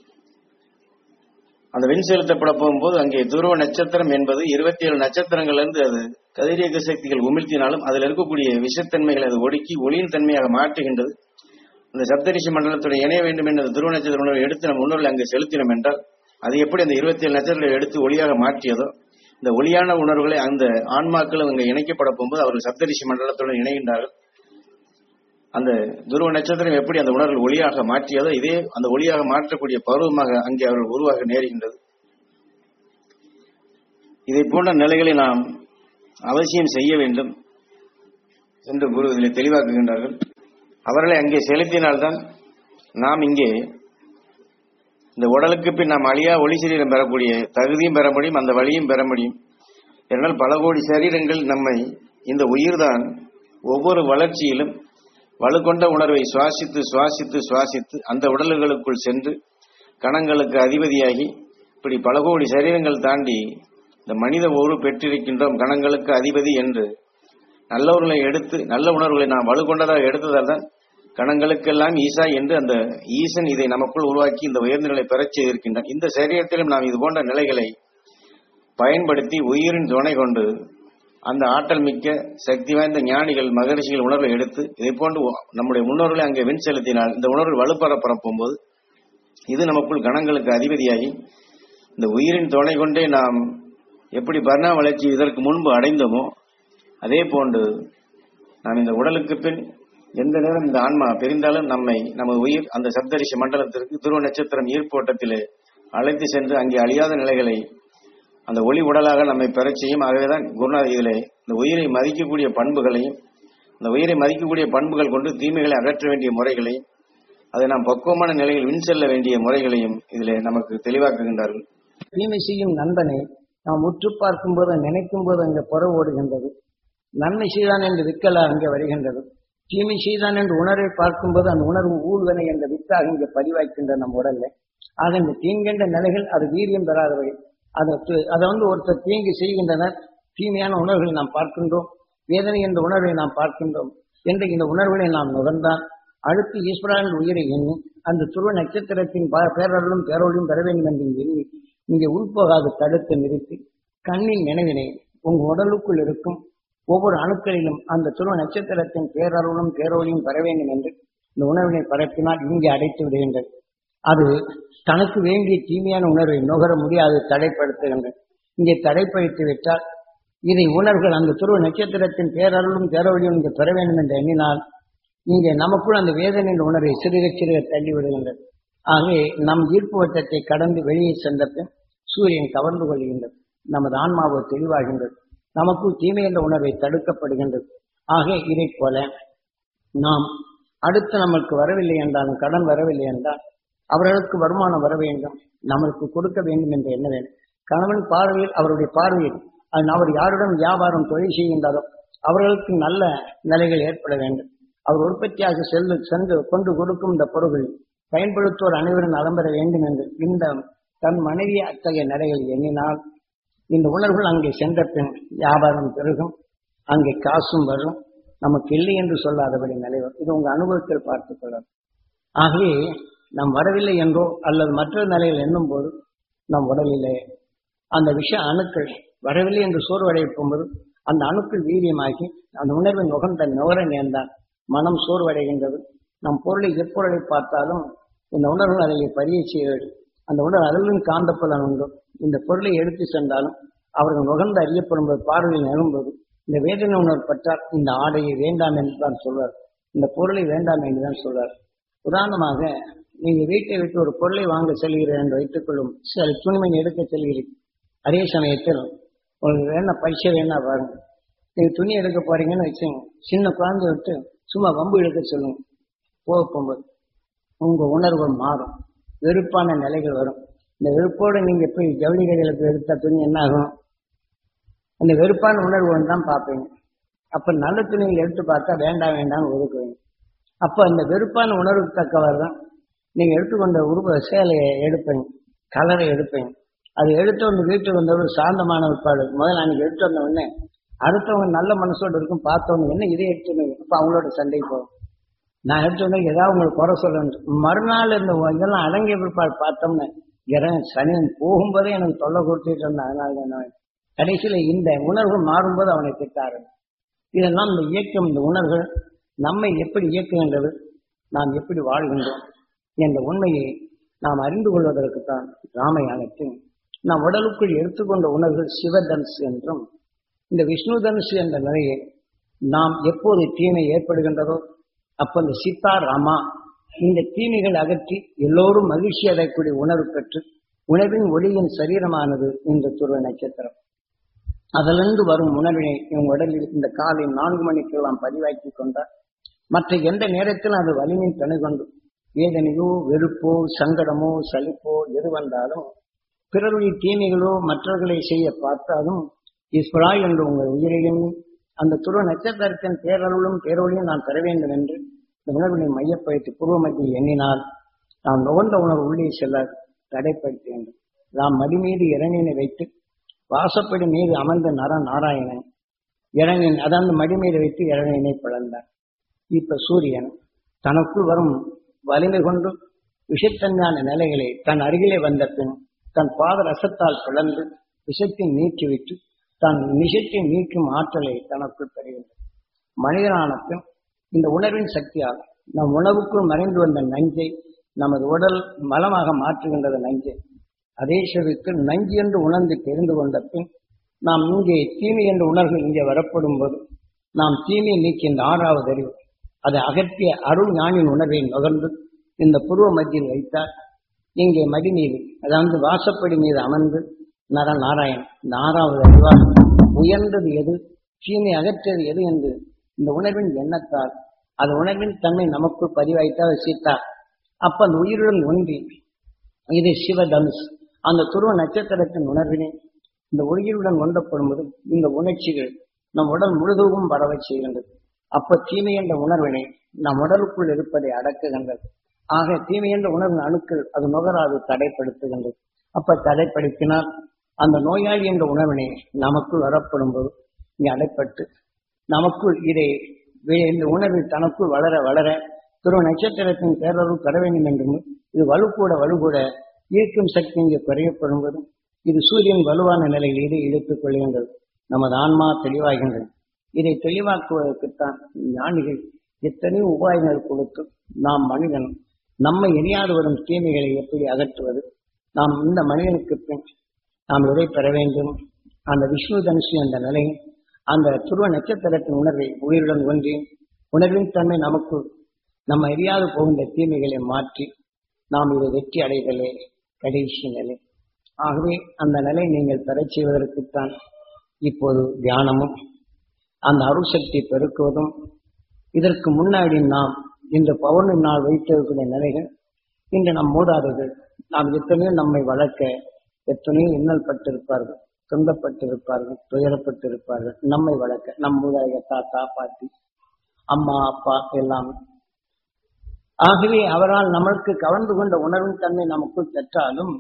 அந்த விண் செலுத்தப்பட போகும்போது அங்கே துருவ நட்சத்திரம் என்பது இருபத்தி ஏழு நட்சத்திரங்கள் இருந்து அது கதிரியக்க சக்திகள் உமிழ்த்தினாலும் அதில் இருக்கக்கூடிய விஷத்தன்மைகளை அது ஒடுக்கி ஒளியின் தன்மையாக மாற்றுகின்றது அந்த சப்தரிஷி மண்டலத்துடைய இணைய வேண்டும் என்ற துருவ நட்சத்திர உணர்வை எடுத்து நம் முன்னோர்கள் அங்கே செலுத்தினோம் என்றால் அது எப்படி அந்த இருபத்தி ஏழு நட்சத்திரங்களை எடுத்து ஒளியாக மாற்றியதோ இந்த ஒளியான உணர்வுகளை அந்த ஆன்மாக்களும் அங்கே இணைக்கப்பட போகும்போது அவர்கள் சப்தரிஷி மண்டலத்துடன் இணைகின்றார்கள் அந்த துருவ நட்சத்திரம் எப்படி அந்த உணர்வு ஒளியாக மாற்றியதோ இதே அந்த ஒளியாக மாற்றக்கூடிய பருவமாக அங்கே அவர்கள் உருவாக நேருகின்றது இதை போன்ற நிலைகளை நாம் அவசியம் செய்ய வேண்டும் என்று குரு இதில் தெளிவாக்குகின்றார்கள் அவர்களை அங்கே செலுத்தினால்தான் நாம் இங்கே இந்த உடலுக்கு பின் நாம் அழியா ஒளி சரீரம் பெறக்கூடிய தகுதியும் பெற முடியும் அந்த வழியும் பெற முடியும் என்றால் பல கோடி சரீரங்கள் நம்மை இந்த உயிர்தான் ஒவ்வொரு வளர்ச்சியிலும் வலுக்கொண்ட உணர்வை சுவாசித்து சுவாசித்து சுவாசித்து அந்த உடல்களுக்குள் சென்று கணங்களுக்கு அதிபதியாகி இப்படி பல கோடி சரீரங்கள் தாண்டி இந்த மனித உரு பெற்றிருக்கின்றோம் கணங்களுக்கு அதிபதி என்று நல்லவர்களை எடுத்து நல்ல உணர்வுகளை நாம் வலுக்கொண்டதாக எடுத்ததால் தான் கணங்களுக்கெல்லாம் ஈசா என்று அந்த ஈசன் இதை நமக்குள் உருவாக்கி இந்த உயர்ந்த நிலை பெறச் செய்திருக்கின்றான் இந்த சரீரத்திலும் நாம் இது போன்ற நிலைகளை பயன்படுத்தி உயிரின் துணை கொண்டு அந்த ஆற்றல் மிக்க சக்தி வாய்ந்த ஞானிகள் மகரிஷிகள் உணர்வை எடுத்து இதை போன்று நம்முடைய முன்னோர்களை அங்கே விண் செலுத்தினால் இந்த உணர்வு வலுப்பெற போகும்போது இது நமக்குள் கணங்களுக்கு அதிபதியாகி இந்த உயிரின் துணை கொண்டே நாம் எப்படி பர்ணா வளர்ச்சி இதற்கு முன்பு அடைந்தோமோ அதே போன்று நாம் இந்த உடலுக்கு பின் எந்த நேரம் இந்த ஆன்மா பிரிந்தாலும் நம்மை நமது உயிர் அந்த சப்தரிஷி மண்டலத்திற்கு துருவ நட்சத்திரம் ஈர்ப்போட்டத்திலே அழைத்து சென்று அங்கே அழியாத நிலைகளை அந்த ஒளி உடலாக நம்மை பெறச் செய்யும் ஆகவேதான் குருநாத் இதிலே இந்த உயிரை மதிக்கக்கூடிய பண்புகளையும் அந்த உயிரை மதிக்கக்கூடிய பண்புகள் கொண்டு தீமைகளை அகற்ற வேண்டிய முறைகளையும் அதை நாம் பக்குவமான நிலையில் வின் செல்ல வேண்டிய முறைகளையும் இதிலே நமக்கு தெளிவாக்குகின்றார்கள் தீமை செய்யும் நண்பனை நாம் உற்று பார்க்கும் போது நினைக்கும் போது அங்கே புற ஓடுகின்றது நன்மை செய்தான் என்று விக்கலா அங்கே வருகின்றது தீமை செய்தான் என்று உணர்வை பார்க்கும்போது அந்த உணர்வு ஊழ்வனை என்ற வித்தாக இங்கே பதிவாய்க்கின்ற நம் உடல்ல ஆக இந்த தீங்கென்ற நிலைகள் அது வீரியம் பெறாதவை அதை து- அதை வந்து ஒருத்தர் தீங்கு செய்கின்றனர் தீமையான உணர்வுகளை நாம் பார்க்கின்றோம் வேதனை என்ற உணர்வை நாம் பார்க்கின்றோம் என்ற இந்த உணர்வுகளை நாம் நுகர்ந்தால் அடுத்து ஈஸ்வரன் உயிரை எண்ணி அந்த துருவ நட்சத்திரத்தின் ப- பேரருளும் பேரொழியும் பெற வேண்டும் என்று எண்ணி இங்கே உள்போகாது தடுத்து நிறுத்தி கண்ணின் நினைவினை உங்க உடலுக்குள் இருக்கும் ஒவ்வொரு அணுக்களிலும் அந்த துருவ நட்சத்திரத்தின் பேரருளும் பேரொழியும் பெற வேண்டும் என்று இந்த உணர்வினை பரப்பினால் இங்கே அடைத்து விடுகின்றது அது தனக்கு வேண்டிய தீமையான உணர்வை நுகர முடியாது தடைப்படுத்துகின்றது இங்கே தடைப்படுத்தி விட்டால் இதை உணர்வுகள் அந்த துருவ நட்சத்திரத்தின் பேரருளும் பேரொழியும் இங்கே பெற வேண்டும் என்று எண்ணினால் இங்கே நமக்குள் அந்த வேதனையின் உணர்வை சிறுக சிறுக தள்ளி விடுகின்றது ஆகவே நம் ஈர்ப்பு வட்டத்தை கடந்து வெளியே சென்ற பின் சூரியன் கவர்ந்து கொள்கின்றது நமது ஆன்மாவோ தெளிவாகின்றது நமக்குள் தீமை என்ற உணர்வை தடுக்கப்படுகின்றது ஆக இதை போல நாம் அடுத்து நமக்கு வரவில்லை என்றாலும் கடன் வரவில்லை என்றால் அவர்களுக்கு வருமானம் வர வேண்டும் நமக்கு கொடுக்க வேண்டும் என்று எண்ண வேண்டும் கணவன் பார்வையில் அவருடைய பார்வையில் அது அவர் யாருடன் வியாபாரம் தொழில் செய்கின்றாரோ அவர்களுக்கு நல்ல நிலைகள் ஏற்பட வேண்டும் அவர் உற்பத்தியாக செல்லு சென்று கொண்டு கொடுக்கும் இந்த பொருள்கள் பயன்படுத்துவோர் அனைவரும் நலம் பெற வேண்டும் என்று இந்த தன் மனைவி அத்தகைய நிலைகள் எண்ணினால் இந்த உணர்வுகள் அங்கே சென்ற பின் வியாபாரம் பெருகும் அங்கே காசும் வரும் நமக்கு இல்லை என்று சொல்லாதபடி நிலை வரும் இது உங்க அனுபவத்தில் பார்த்துக் கொள்ளலாம் ஆகவே நாம் வரவில்லை என்றோ அல்லது மற்றொரு நிலையில் எண்ணும் போது நம் உடலிலே அந்த விஷ அணுக்கள் வரவில்லை என்று சோர்வடையும் போது அந்த அணுக்கள் வீரியமாகி அந்த உணர்வின் நுகர்ந்த நுகர நேர்ந்தால் மனம் சோர்வடைகின்றது நம் பொருளை எப்பொருளை பார்த்தாலும் இந்த உணர்வுகள் அதை பதிய செய்வது அந்த உணர்வு அதிலும் காந்தப்புலன் உண்டு இந்த பொருளை எடுத்து சென்றாலும் அவர்கள் நுகர்ந்து அறியப்படும் போது பார்வையில் எழும்போது இந்த வேதனை உணர்வு பற்றால் இந்த ஆடையை வேண்டாம் என்று தான் சொல்வார் இந்த பொருளை வேண்டாம் என்று தான் சொல்வார் உதாரணமாக நீங்க வீட்டை விட்டு ஒரு பொருளை வாங்க செல்கிறீர்கள் என்று வைத்துக் கொள்ளும் சில துணிமணி எடுக்க செல்கிறீர்கள் அதே சமயத்தில் உங்களுக்கு வேணா பைசா வேணா பாருங்க நீங்க துணி எடுக்க போறீங்கன்னு வச்சுங்க சின்ன குழந்தை விட்டு சும்மா வம்பு எடுக்க சொல்லுங்க போக போகும்போது உங்க உணர்வுகள் மாறும் வெறுப்பான நிலைகள் வரும் இந்த வெறுப்போடு நீங்க போய் ஜவுளி கடையில போய் எடுத்த துணி என்ன ஆகும் அந்த வெறுப்பான உணர்வு தான் பார்ப்பீங்க அப்ப நல்ல துணிகள் எடுத்து பார்த்தா வேண்டாம் வேண்டாம் ஒதுக்குவீங்க அப்ப அந்த வெறுப்பான உணர்வுக்கு தக்கவாறு தான் நீங்க எடுத்துக்கொண்ட உருவ சேலையை எடுப்பீங்க கலரை எடுப்பீங்க அது எடுத்த உடனே வீட்டுக்கு வந்தவர் சாந்தமான விற்பாடு முதல்ல அன்னைக்கு எடுத்து வந்த உடனே அடுத்தவங்க நல்ல மனசோடு இருக்கும் பார்த்தவங்க என்ன இதை எடுத்து அப்ப அவங்களோட சண்டை போகும் நான் எடுத்த உடனே ஏதாவது உங்களுக்கு குறை சொல்லணும் மறுநாள் இந்த இதெல்லாம் அடங்கிய பிற்பாடு பார்த்தோம்னு இறங்க சனியன் போகும்போதே எனக்கு தொல்லை கொடுத்துட்டு இருந்தேன் அதனால தான் நான் கடைசியில இந்த உணர்வு மாறும்போது அவனை திட்டாரு இதெல்லாம் இந்த இயக்கம் இந்த உணர்வுகள் நம்மை எப்படி இயக்குகின்றது நாம் எப்படி வாழ்கின்றோம் என்ற உண்மையை நாம் அறிந்து கொள்வதற்குத்தான் ராமயானத்தின் நாம் உடலுக்குள் எடுத்துக்கொண்ட உணர்வுகள் சிவதனுசு என்றும் இந்த விஷ்ணு தனுசு என்ற நிலையை நாம் எப்போது தீமை ஏற்படுகின்றதோ அப்ப இந்த சீதா ராமா இந்த தீமைகள் அகற்றி எல்லோரும் மகிழ்ச்சி அடையக்கூடிய உணர்வு பெற்று உணவின் ஒளியின் சரீரமானது இந்த துருவ நட்சத்திரம் அதிலிருந்து வரும் உணவினை இவங்க உடலில் இந்த காலை நான்கு மணிக்கெல்லாம் பதிவாக்கி கொண்டார் மற்ற எந்த நேரத்திலும் அது வலிமை துணை கொண்டு வேதனையோ வெறுப்போ சங்கடமோ சலிப்போ எது வந்தாலும் பிறருடைய தீமைகளோ மற்றவர்களை செய்ய பார்த்தாலும் ஈஸ்வரா என்று உங்கள் உயிரையும் அந்த துருவ நட்சத்திரத்தின் பேரருளும் பேரொழியும் நான் பெற வேண்டும் என்று இந்த உணர்வினை மையப்படுத்தி பூர்வ மத்தியில் எண்ணினால் நாம் நுகர்ந்த உணர்வு உள்ளே செல்ல தடைப்படுத்த வேண்டும் நாம் மடி மீது இறைநினை வைத்து வாசப்படி மீது அமர்ந்த நர நாராயணன் இளநின் அதாவது மடி மீது வைத்து இளநினை பிளந்தார் இப்ப சூரியன் தனக்குள் வரும் வலிமை கொண்டு விஷத்தன்மையான நிலைகளை தன் அருகிலே வந்த பின் தன் பாத ரசத்தால் பிளந்து விஷத்தை நீக்கிவிட்டு தன் விஷத்தை நீக்கும் ஆற்றலை தனக்குள் பெறுகின்றது மனிதனான பின் இந்த உணர்வின் சக்தியால் நம் உணவுக்குள் மறைந்து வந்த நஞ்சை நமது உடல் மலமாக மாற்றுகின்றது நஞ்சை அதே செவிக்கு நஞ்சு என்று உணர்ந்து தெரிந்து கொண்ட பின் நாம் இங்கே தீமை என்ற உணர்வு இங்கே வரப்படும் போது நாம் தீமையை நீக்கி இந்த ஆறாவது அறிவு அதை அகற்றிய அருள் ஞானின் உணர்வை நுகர்ந்து இந்த புருவ மத்தியில் வைத்தால் இங்கே மடி மீது அதாவது வாசப்படி மீது அமர்ந்து நர நாராயணன் இந்த ஆறாவது அறிவால் உயர்ந்தது எது தீமை அகற்றது எது என்று இந்த உணர்வின் எண்ணத்தால் அது உணர்வின் தன்மை நமக்குள் பதிவாய்த்தா சீத்தா அப்ப அந்த உயிருடன் ஒன்றி இது சிவதனுஷ் அந்த துருவ நட்சத்திரத்தின் உணர்வினை இந்த உயிருடன் ஒன்றப்படும் போது இந்த உணர்ச்சிகள் நம் உடல் முழுதும் பரவச் செய்கின்றது அப்ப தீமை என்ற உணர்வினை நம் உடலுக்குள் இருப்பதை அடக்குகின்றது ஆக தீமை என்ற உணர்வின் அணுக்கள் அது நுகராது தடைப்படுத்துகின்றது அப்ப தடைப்படுத்தினால் அந்த நோயாளி என்ற உணர்வினை நமக்குள் வரப்படும் போது இங்கே அடைப்பட்டு நமக்குள் இதை வே- இந்த உணர்வு தனக்குள் வளர வளர துருவ நட்சத்திரத்தின் பேரருள் பெற வேண்டும் என்றும் இது வலுக்கூட வலுக்கூட ஈர்க்கும் சக்தி இங்கே குறையப்படும் போது இது சூரியன் வலுவான நிலையில் இது இழுத்துக் கொள்கின்றது நமது ஆன்மா தெளிவாகின்றது இதை தெளிவாக்குவதற்குத்தான் ஞானிகள் எத்தனையோ உபாயங்கள் கொடுத்து நாம் மனிதன் நம்மை எரியாது வரும் தீமைகளை எப்படி அகற்றுவது நாம் இந்த மனிதனுக்கு பின் நாம் எதை பெற வேண்டும் அந்த விஷ்ணு தனுஷி அந்த நிலை அந்த துருவ நட்சத்திரத்தின் உணர்வை உயிருடன் ஒன்றி உணர்வின் தன்மை நமக்கு நம்ம அறியாது போகின்ற தீமைகளை மாற்றி நாம் இதை வெற்றி அடைதலே கடைசி நிலை ஆகவே அந்த நிலை நீங்கள் பெறச் செய்வதற்குத்தான் இப்போது தியானமும் அந்த அருசக்தி பெருக்குவதும் இதற்கு முன்னாடி நாம் இந்த பௌர்ணமி நாள் வைத்திருக்கிற நிலைகள் இன்று நம் மூதாதைகள் நாம் எத்தனையோ நம்மை வளர்க்க எத்தனையோ இன்னல் பட்டிருப்பார்கள் துன்பப்பட்டிருப்பார்கள் துயரப்பட்டிருப்பார்கள் நம்மை வளர்க்க நம் மூதாதைகள் தாத்தா பாட்டி அம்மா அப்பா எல்லாம் ஆகவே அவரால் நம்மளுக்கு கவர்ந்து கொண்ட உணர்வின் தன்மை நமக்குள் பெற்றாலும்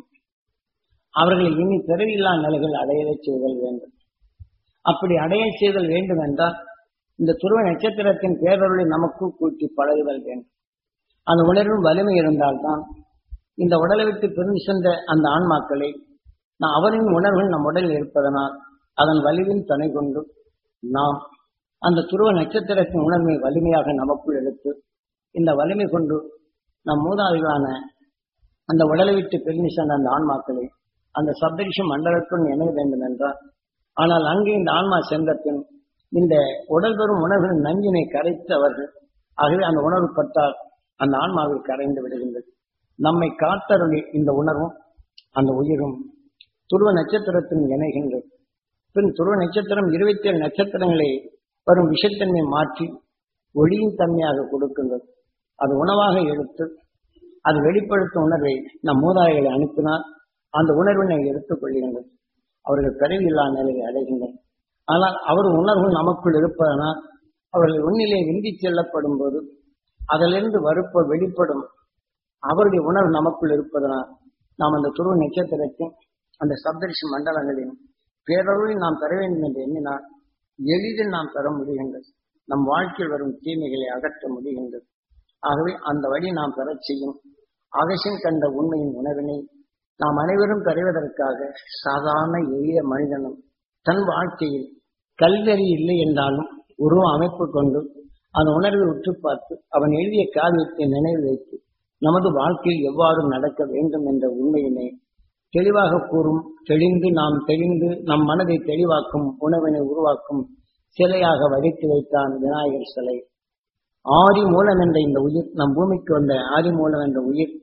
அவர்களை இனி பிறவில்லா நிலைகள் அடையச் செய்தல் வேண்டும் அப்படி அடைய செய்தல் வேண்டும் என்றால் இந்த துருவ நட்சத்திரத்தின் பேரருளை நமக்குள் கூட்டி பழகுதல் வேண்டும் அந்த உணர்வின் வலிமை இருந்தால்தான் இந்த உடலை விட்டு பிரிந்து சென்ற அந்த ஆன்மாக்களை நான் அவரின் உணர்வுகள் நம் உடலில் இருப்பதனால் அதன் வலிவின் துணை கொண்டு நாம் அந்த துருவ நட்சத்திரத்தின் உணர்வை வலிமையாக நமக்குள் எடுத்து இந்த வலிமை கொண்டு நம் மூதாதிகளான அந்த உடலை விட்டு பிரிந்து சென்ற அந்த ஆன்மாக்களை அந்த சப்தரிஷ மண்டலத்துடன் இணைய வேண்டும் என்றால் ஆனால் அங்கே இந்த ஆன்மா சென்ற பின் இந்த உடல் பெறும் உணர்வுகளின் நஞ்சினை கரைத்து அவர்கள் ஆகவே அந்த உணர்வு பட்டால் அந்த ஆன்மாவில் கரைந்து விடுகின்றது நம்மை காத்தருளி இந்த உணர்வும் அந்த உயிரும் துருவ நட்சத்திரத்தின் இணைகின்றது பின் துருவ நட்சத்திரம் இருபத்தி ஏழு நட்சத்திரங்களை வரும் விஷத்தன்மை மாற்றி ஒளியின் தன்மையாக கொடுக்கின்றது அது உணவாக எடுத்து அது வெளிப்படுத்தும் உணர்வை நம் மூதாதைகளை அனுப்பினால் அந்த உணர்வினை எடுத்துக் கொள்கின்றது அவர்கள் பிறவில்லா நிலையை அடைகின்றனர் ஆனால் அவர் உணர்வு நமக்குள் இருப்பதனால் அவர்கள் உன்னிலே விந்தி செல்லப்படும் போது அதிலிருந்து வருப்ப வெளிப்படும் அவருடைய உணர்வு நமக்குள் இருப்பதனால் நாம் அந்த துருவ நட்சத்திரத்தின் அந்த சப்தரிஷி மண்டலங்களின் பேரருளை நாம் பெற வேண்டும் என்று எண்ணினால் எளிதில் நாம் பெற முடிகின்றது நம் வாழ்க்கையில் வரும் தீமைகளை அகற்ற முடிகின்றது ஆகவே அந்த வழி நாம் பெறச் செய்யும் அகசியம் கண்ட உண்மையின் உணர்வினை நாம் அனைவரும் பெறுவதற்காக சாதாரண எளிய மனிதனும் தன் வாழ்க்கையில் கல்வெறி இல்லை என்றாலும் உருவ அமைப்பு கொண்டு அந்த உணர்வை உற்று பார்த்து அவன் எழுதிய காவியத்தை நினைவு வைத்து நமது வாழ்க்கையில் எவ்வாறு நடக்க வேண்டும் என்ற உண்மையினை தெளிவாக கூறும் தெளிந்து நாம் தெளிந்து நம் மனதை தெளிவாக்கும் உணவினை உருவாக்கும் சிலையாக வடித்து வைத்தான் விநாயகர் சிலை ஆதி மூலம் என்ற இந்த உயிர் நம் பூமிக்கு வந்த ஆதி மூலம் என்ற உயிர்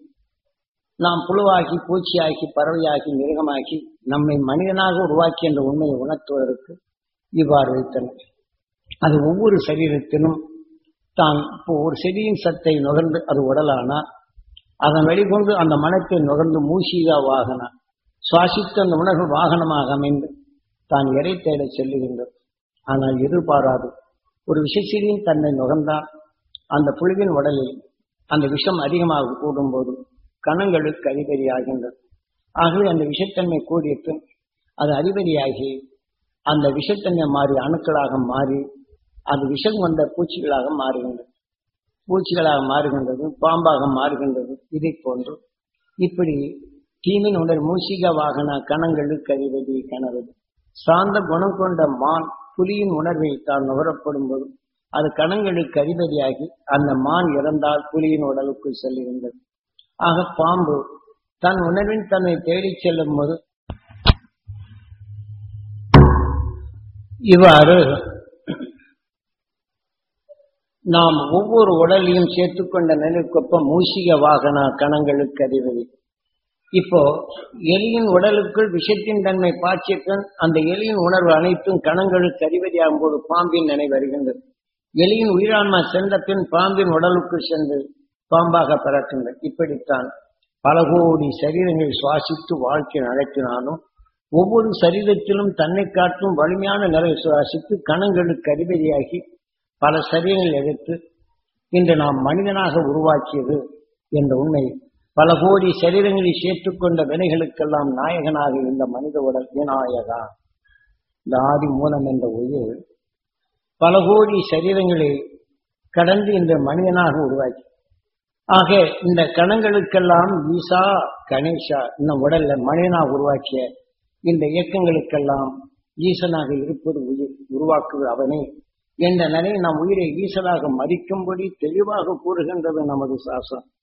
நாம் புழுவாகி பூச்சியாகி பறவையாகி மிருகமாகி நம்மை மனிதனாக உருவாக்கி என்ற உண்மையை உணர்த்துவதற்கு இவ்வாறு வைத்தனர் அது ஒவ்வொரு சரீரத்திலும் தான் இப்போ ஒரு செடியின் சத்தை நுகர்ந்து அது உடலானா அதன் வெளிக்கொண்டு அந்த மனத்தை நுகர்ந்து மூஷிகா வாகன சுவாசித்து அந்த உணர்வு வாகனமாக அமைந்து தான் இறை தேட செல்லுகின்றது ஆனால் எதிர்பாராது ஒரு விஷச்செடியின் தன்னை நுகர்ந்தால் அந்த புழுவின் உடலில் அந்த விஷம் அதிகமாக கூடும்போது கணங்களுக்கு அதிபதியாகின்றது ஆகவே அந்த விஷத்தன்மை கூடிய பின் அது அதிபதியாகி அந்த விஷத்தன்மை மாறி அணுக்களாக மாறி அது விஷம் கொண்ட பூச்சிகளாக மாறுகின்றது பூச்சிகளாக மாறுகின்றது பாம்பாக மாறுகின்றது இதை போன்று இப்படி தீமின் உடல் மூசிக வாகன கணங்களுக்கு அதிபதி கணவது சார்ந்த குணம் கொண்ட மான் புலியின் உணர்வை தான் நுகரப்படும் போது அது கணங்களுக்கு அதிபதியாகி அந்த மான் இறந்தால் புலியின் உடலுக்குள் செல்லுகின்றது ஆக பாம்பு தன் உணர்வின் தன்னை தேடிச் செல்லும் போது இவ்வாறு நாம் ஒவ்வொரு உடலையும் சேர்த்துக்கொண்ட நிலைக்கொப்ப மூசிக வாகன கணங்களுக்கு அதிபதி இப்போ எலியின் உடலுக்குள் விஷத்தின் தன்மை பாய்ச்சியத்தன் அந்த எலியின் உணர்வு அனைத்தும் கணங்களுக்கு அதிபதியாகும் போது பாம்பின் நினை வருகின்றது எலியின் உயிரான்மா சென்ற பின் பாம்பின் உடலுக்கு சென்று பாம்பாக பிறக்கின்ற இப்படித்தான் பல கோடி சரீரங்களை சுவாசித்து வாழ்க்கை நடத்தினாலும் ஒவ்வொரு சரீரத்திலும் தன்னை காட்டும் வலிமையான நிலை சுவாசித்து கணங்களுக்கு அதிபதியாகி பல சரீரங்கள் எடுத்து இன்று நாம் மனிதனாக உருவாக்கியது என்ற உண்மை பல கோடி சரீரங்களை சேர்த்துக்கொண்ட வினைகளுக்கெல்லாம் நாயகனாக இந்த மனித உடல் விநாயகா இந்த ஆதி மூலம் என்ற உயிர் பல கோடி சரீரங்களை கடந்து இந்த மனிதனாக உருவாக்கி ஆக இந்த கணங்களுக்கெல்லாம் ஈசா கணேஷா இந்த உடல்ல மனிதனாக உருவாக்கிய இந்த இயக்கங்களுக்கெல்லாம் ஈசனாக இருப்பது உயிர் உருவாக்குவது அவனே என்ற நிலையை நாம் உயிரை ஈசனாக மதிக்கும்படி தெளிவாக கூறுகின்றது நமது சாசனம்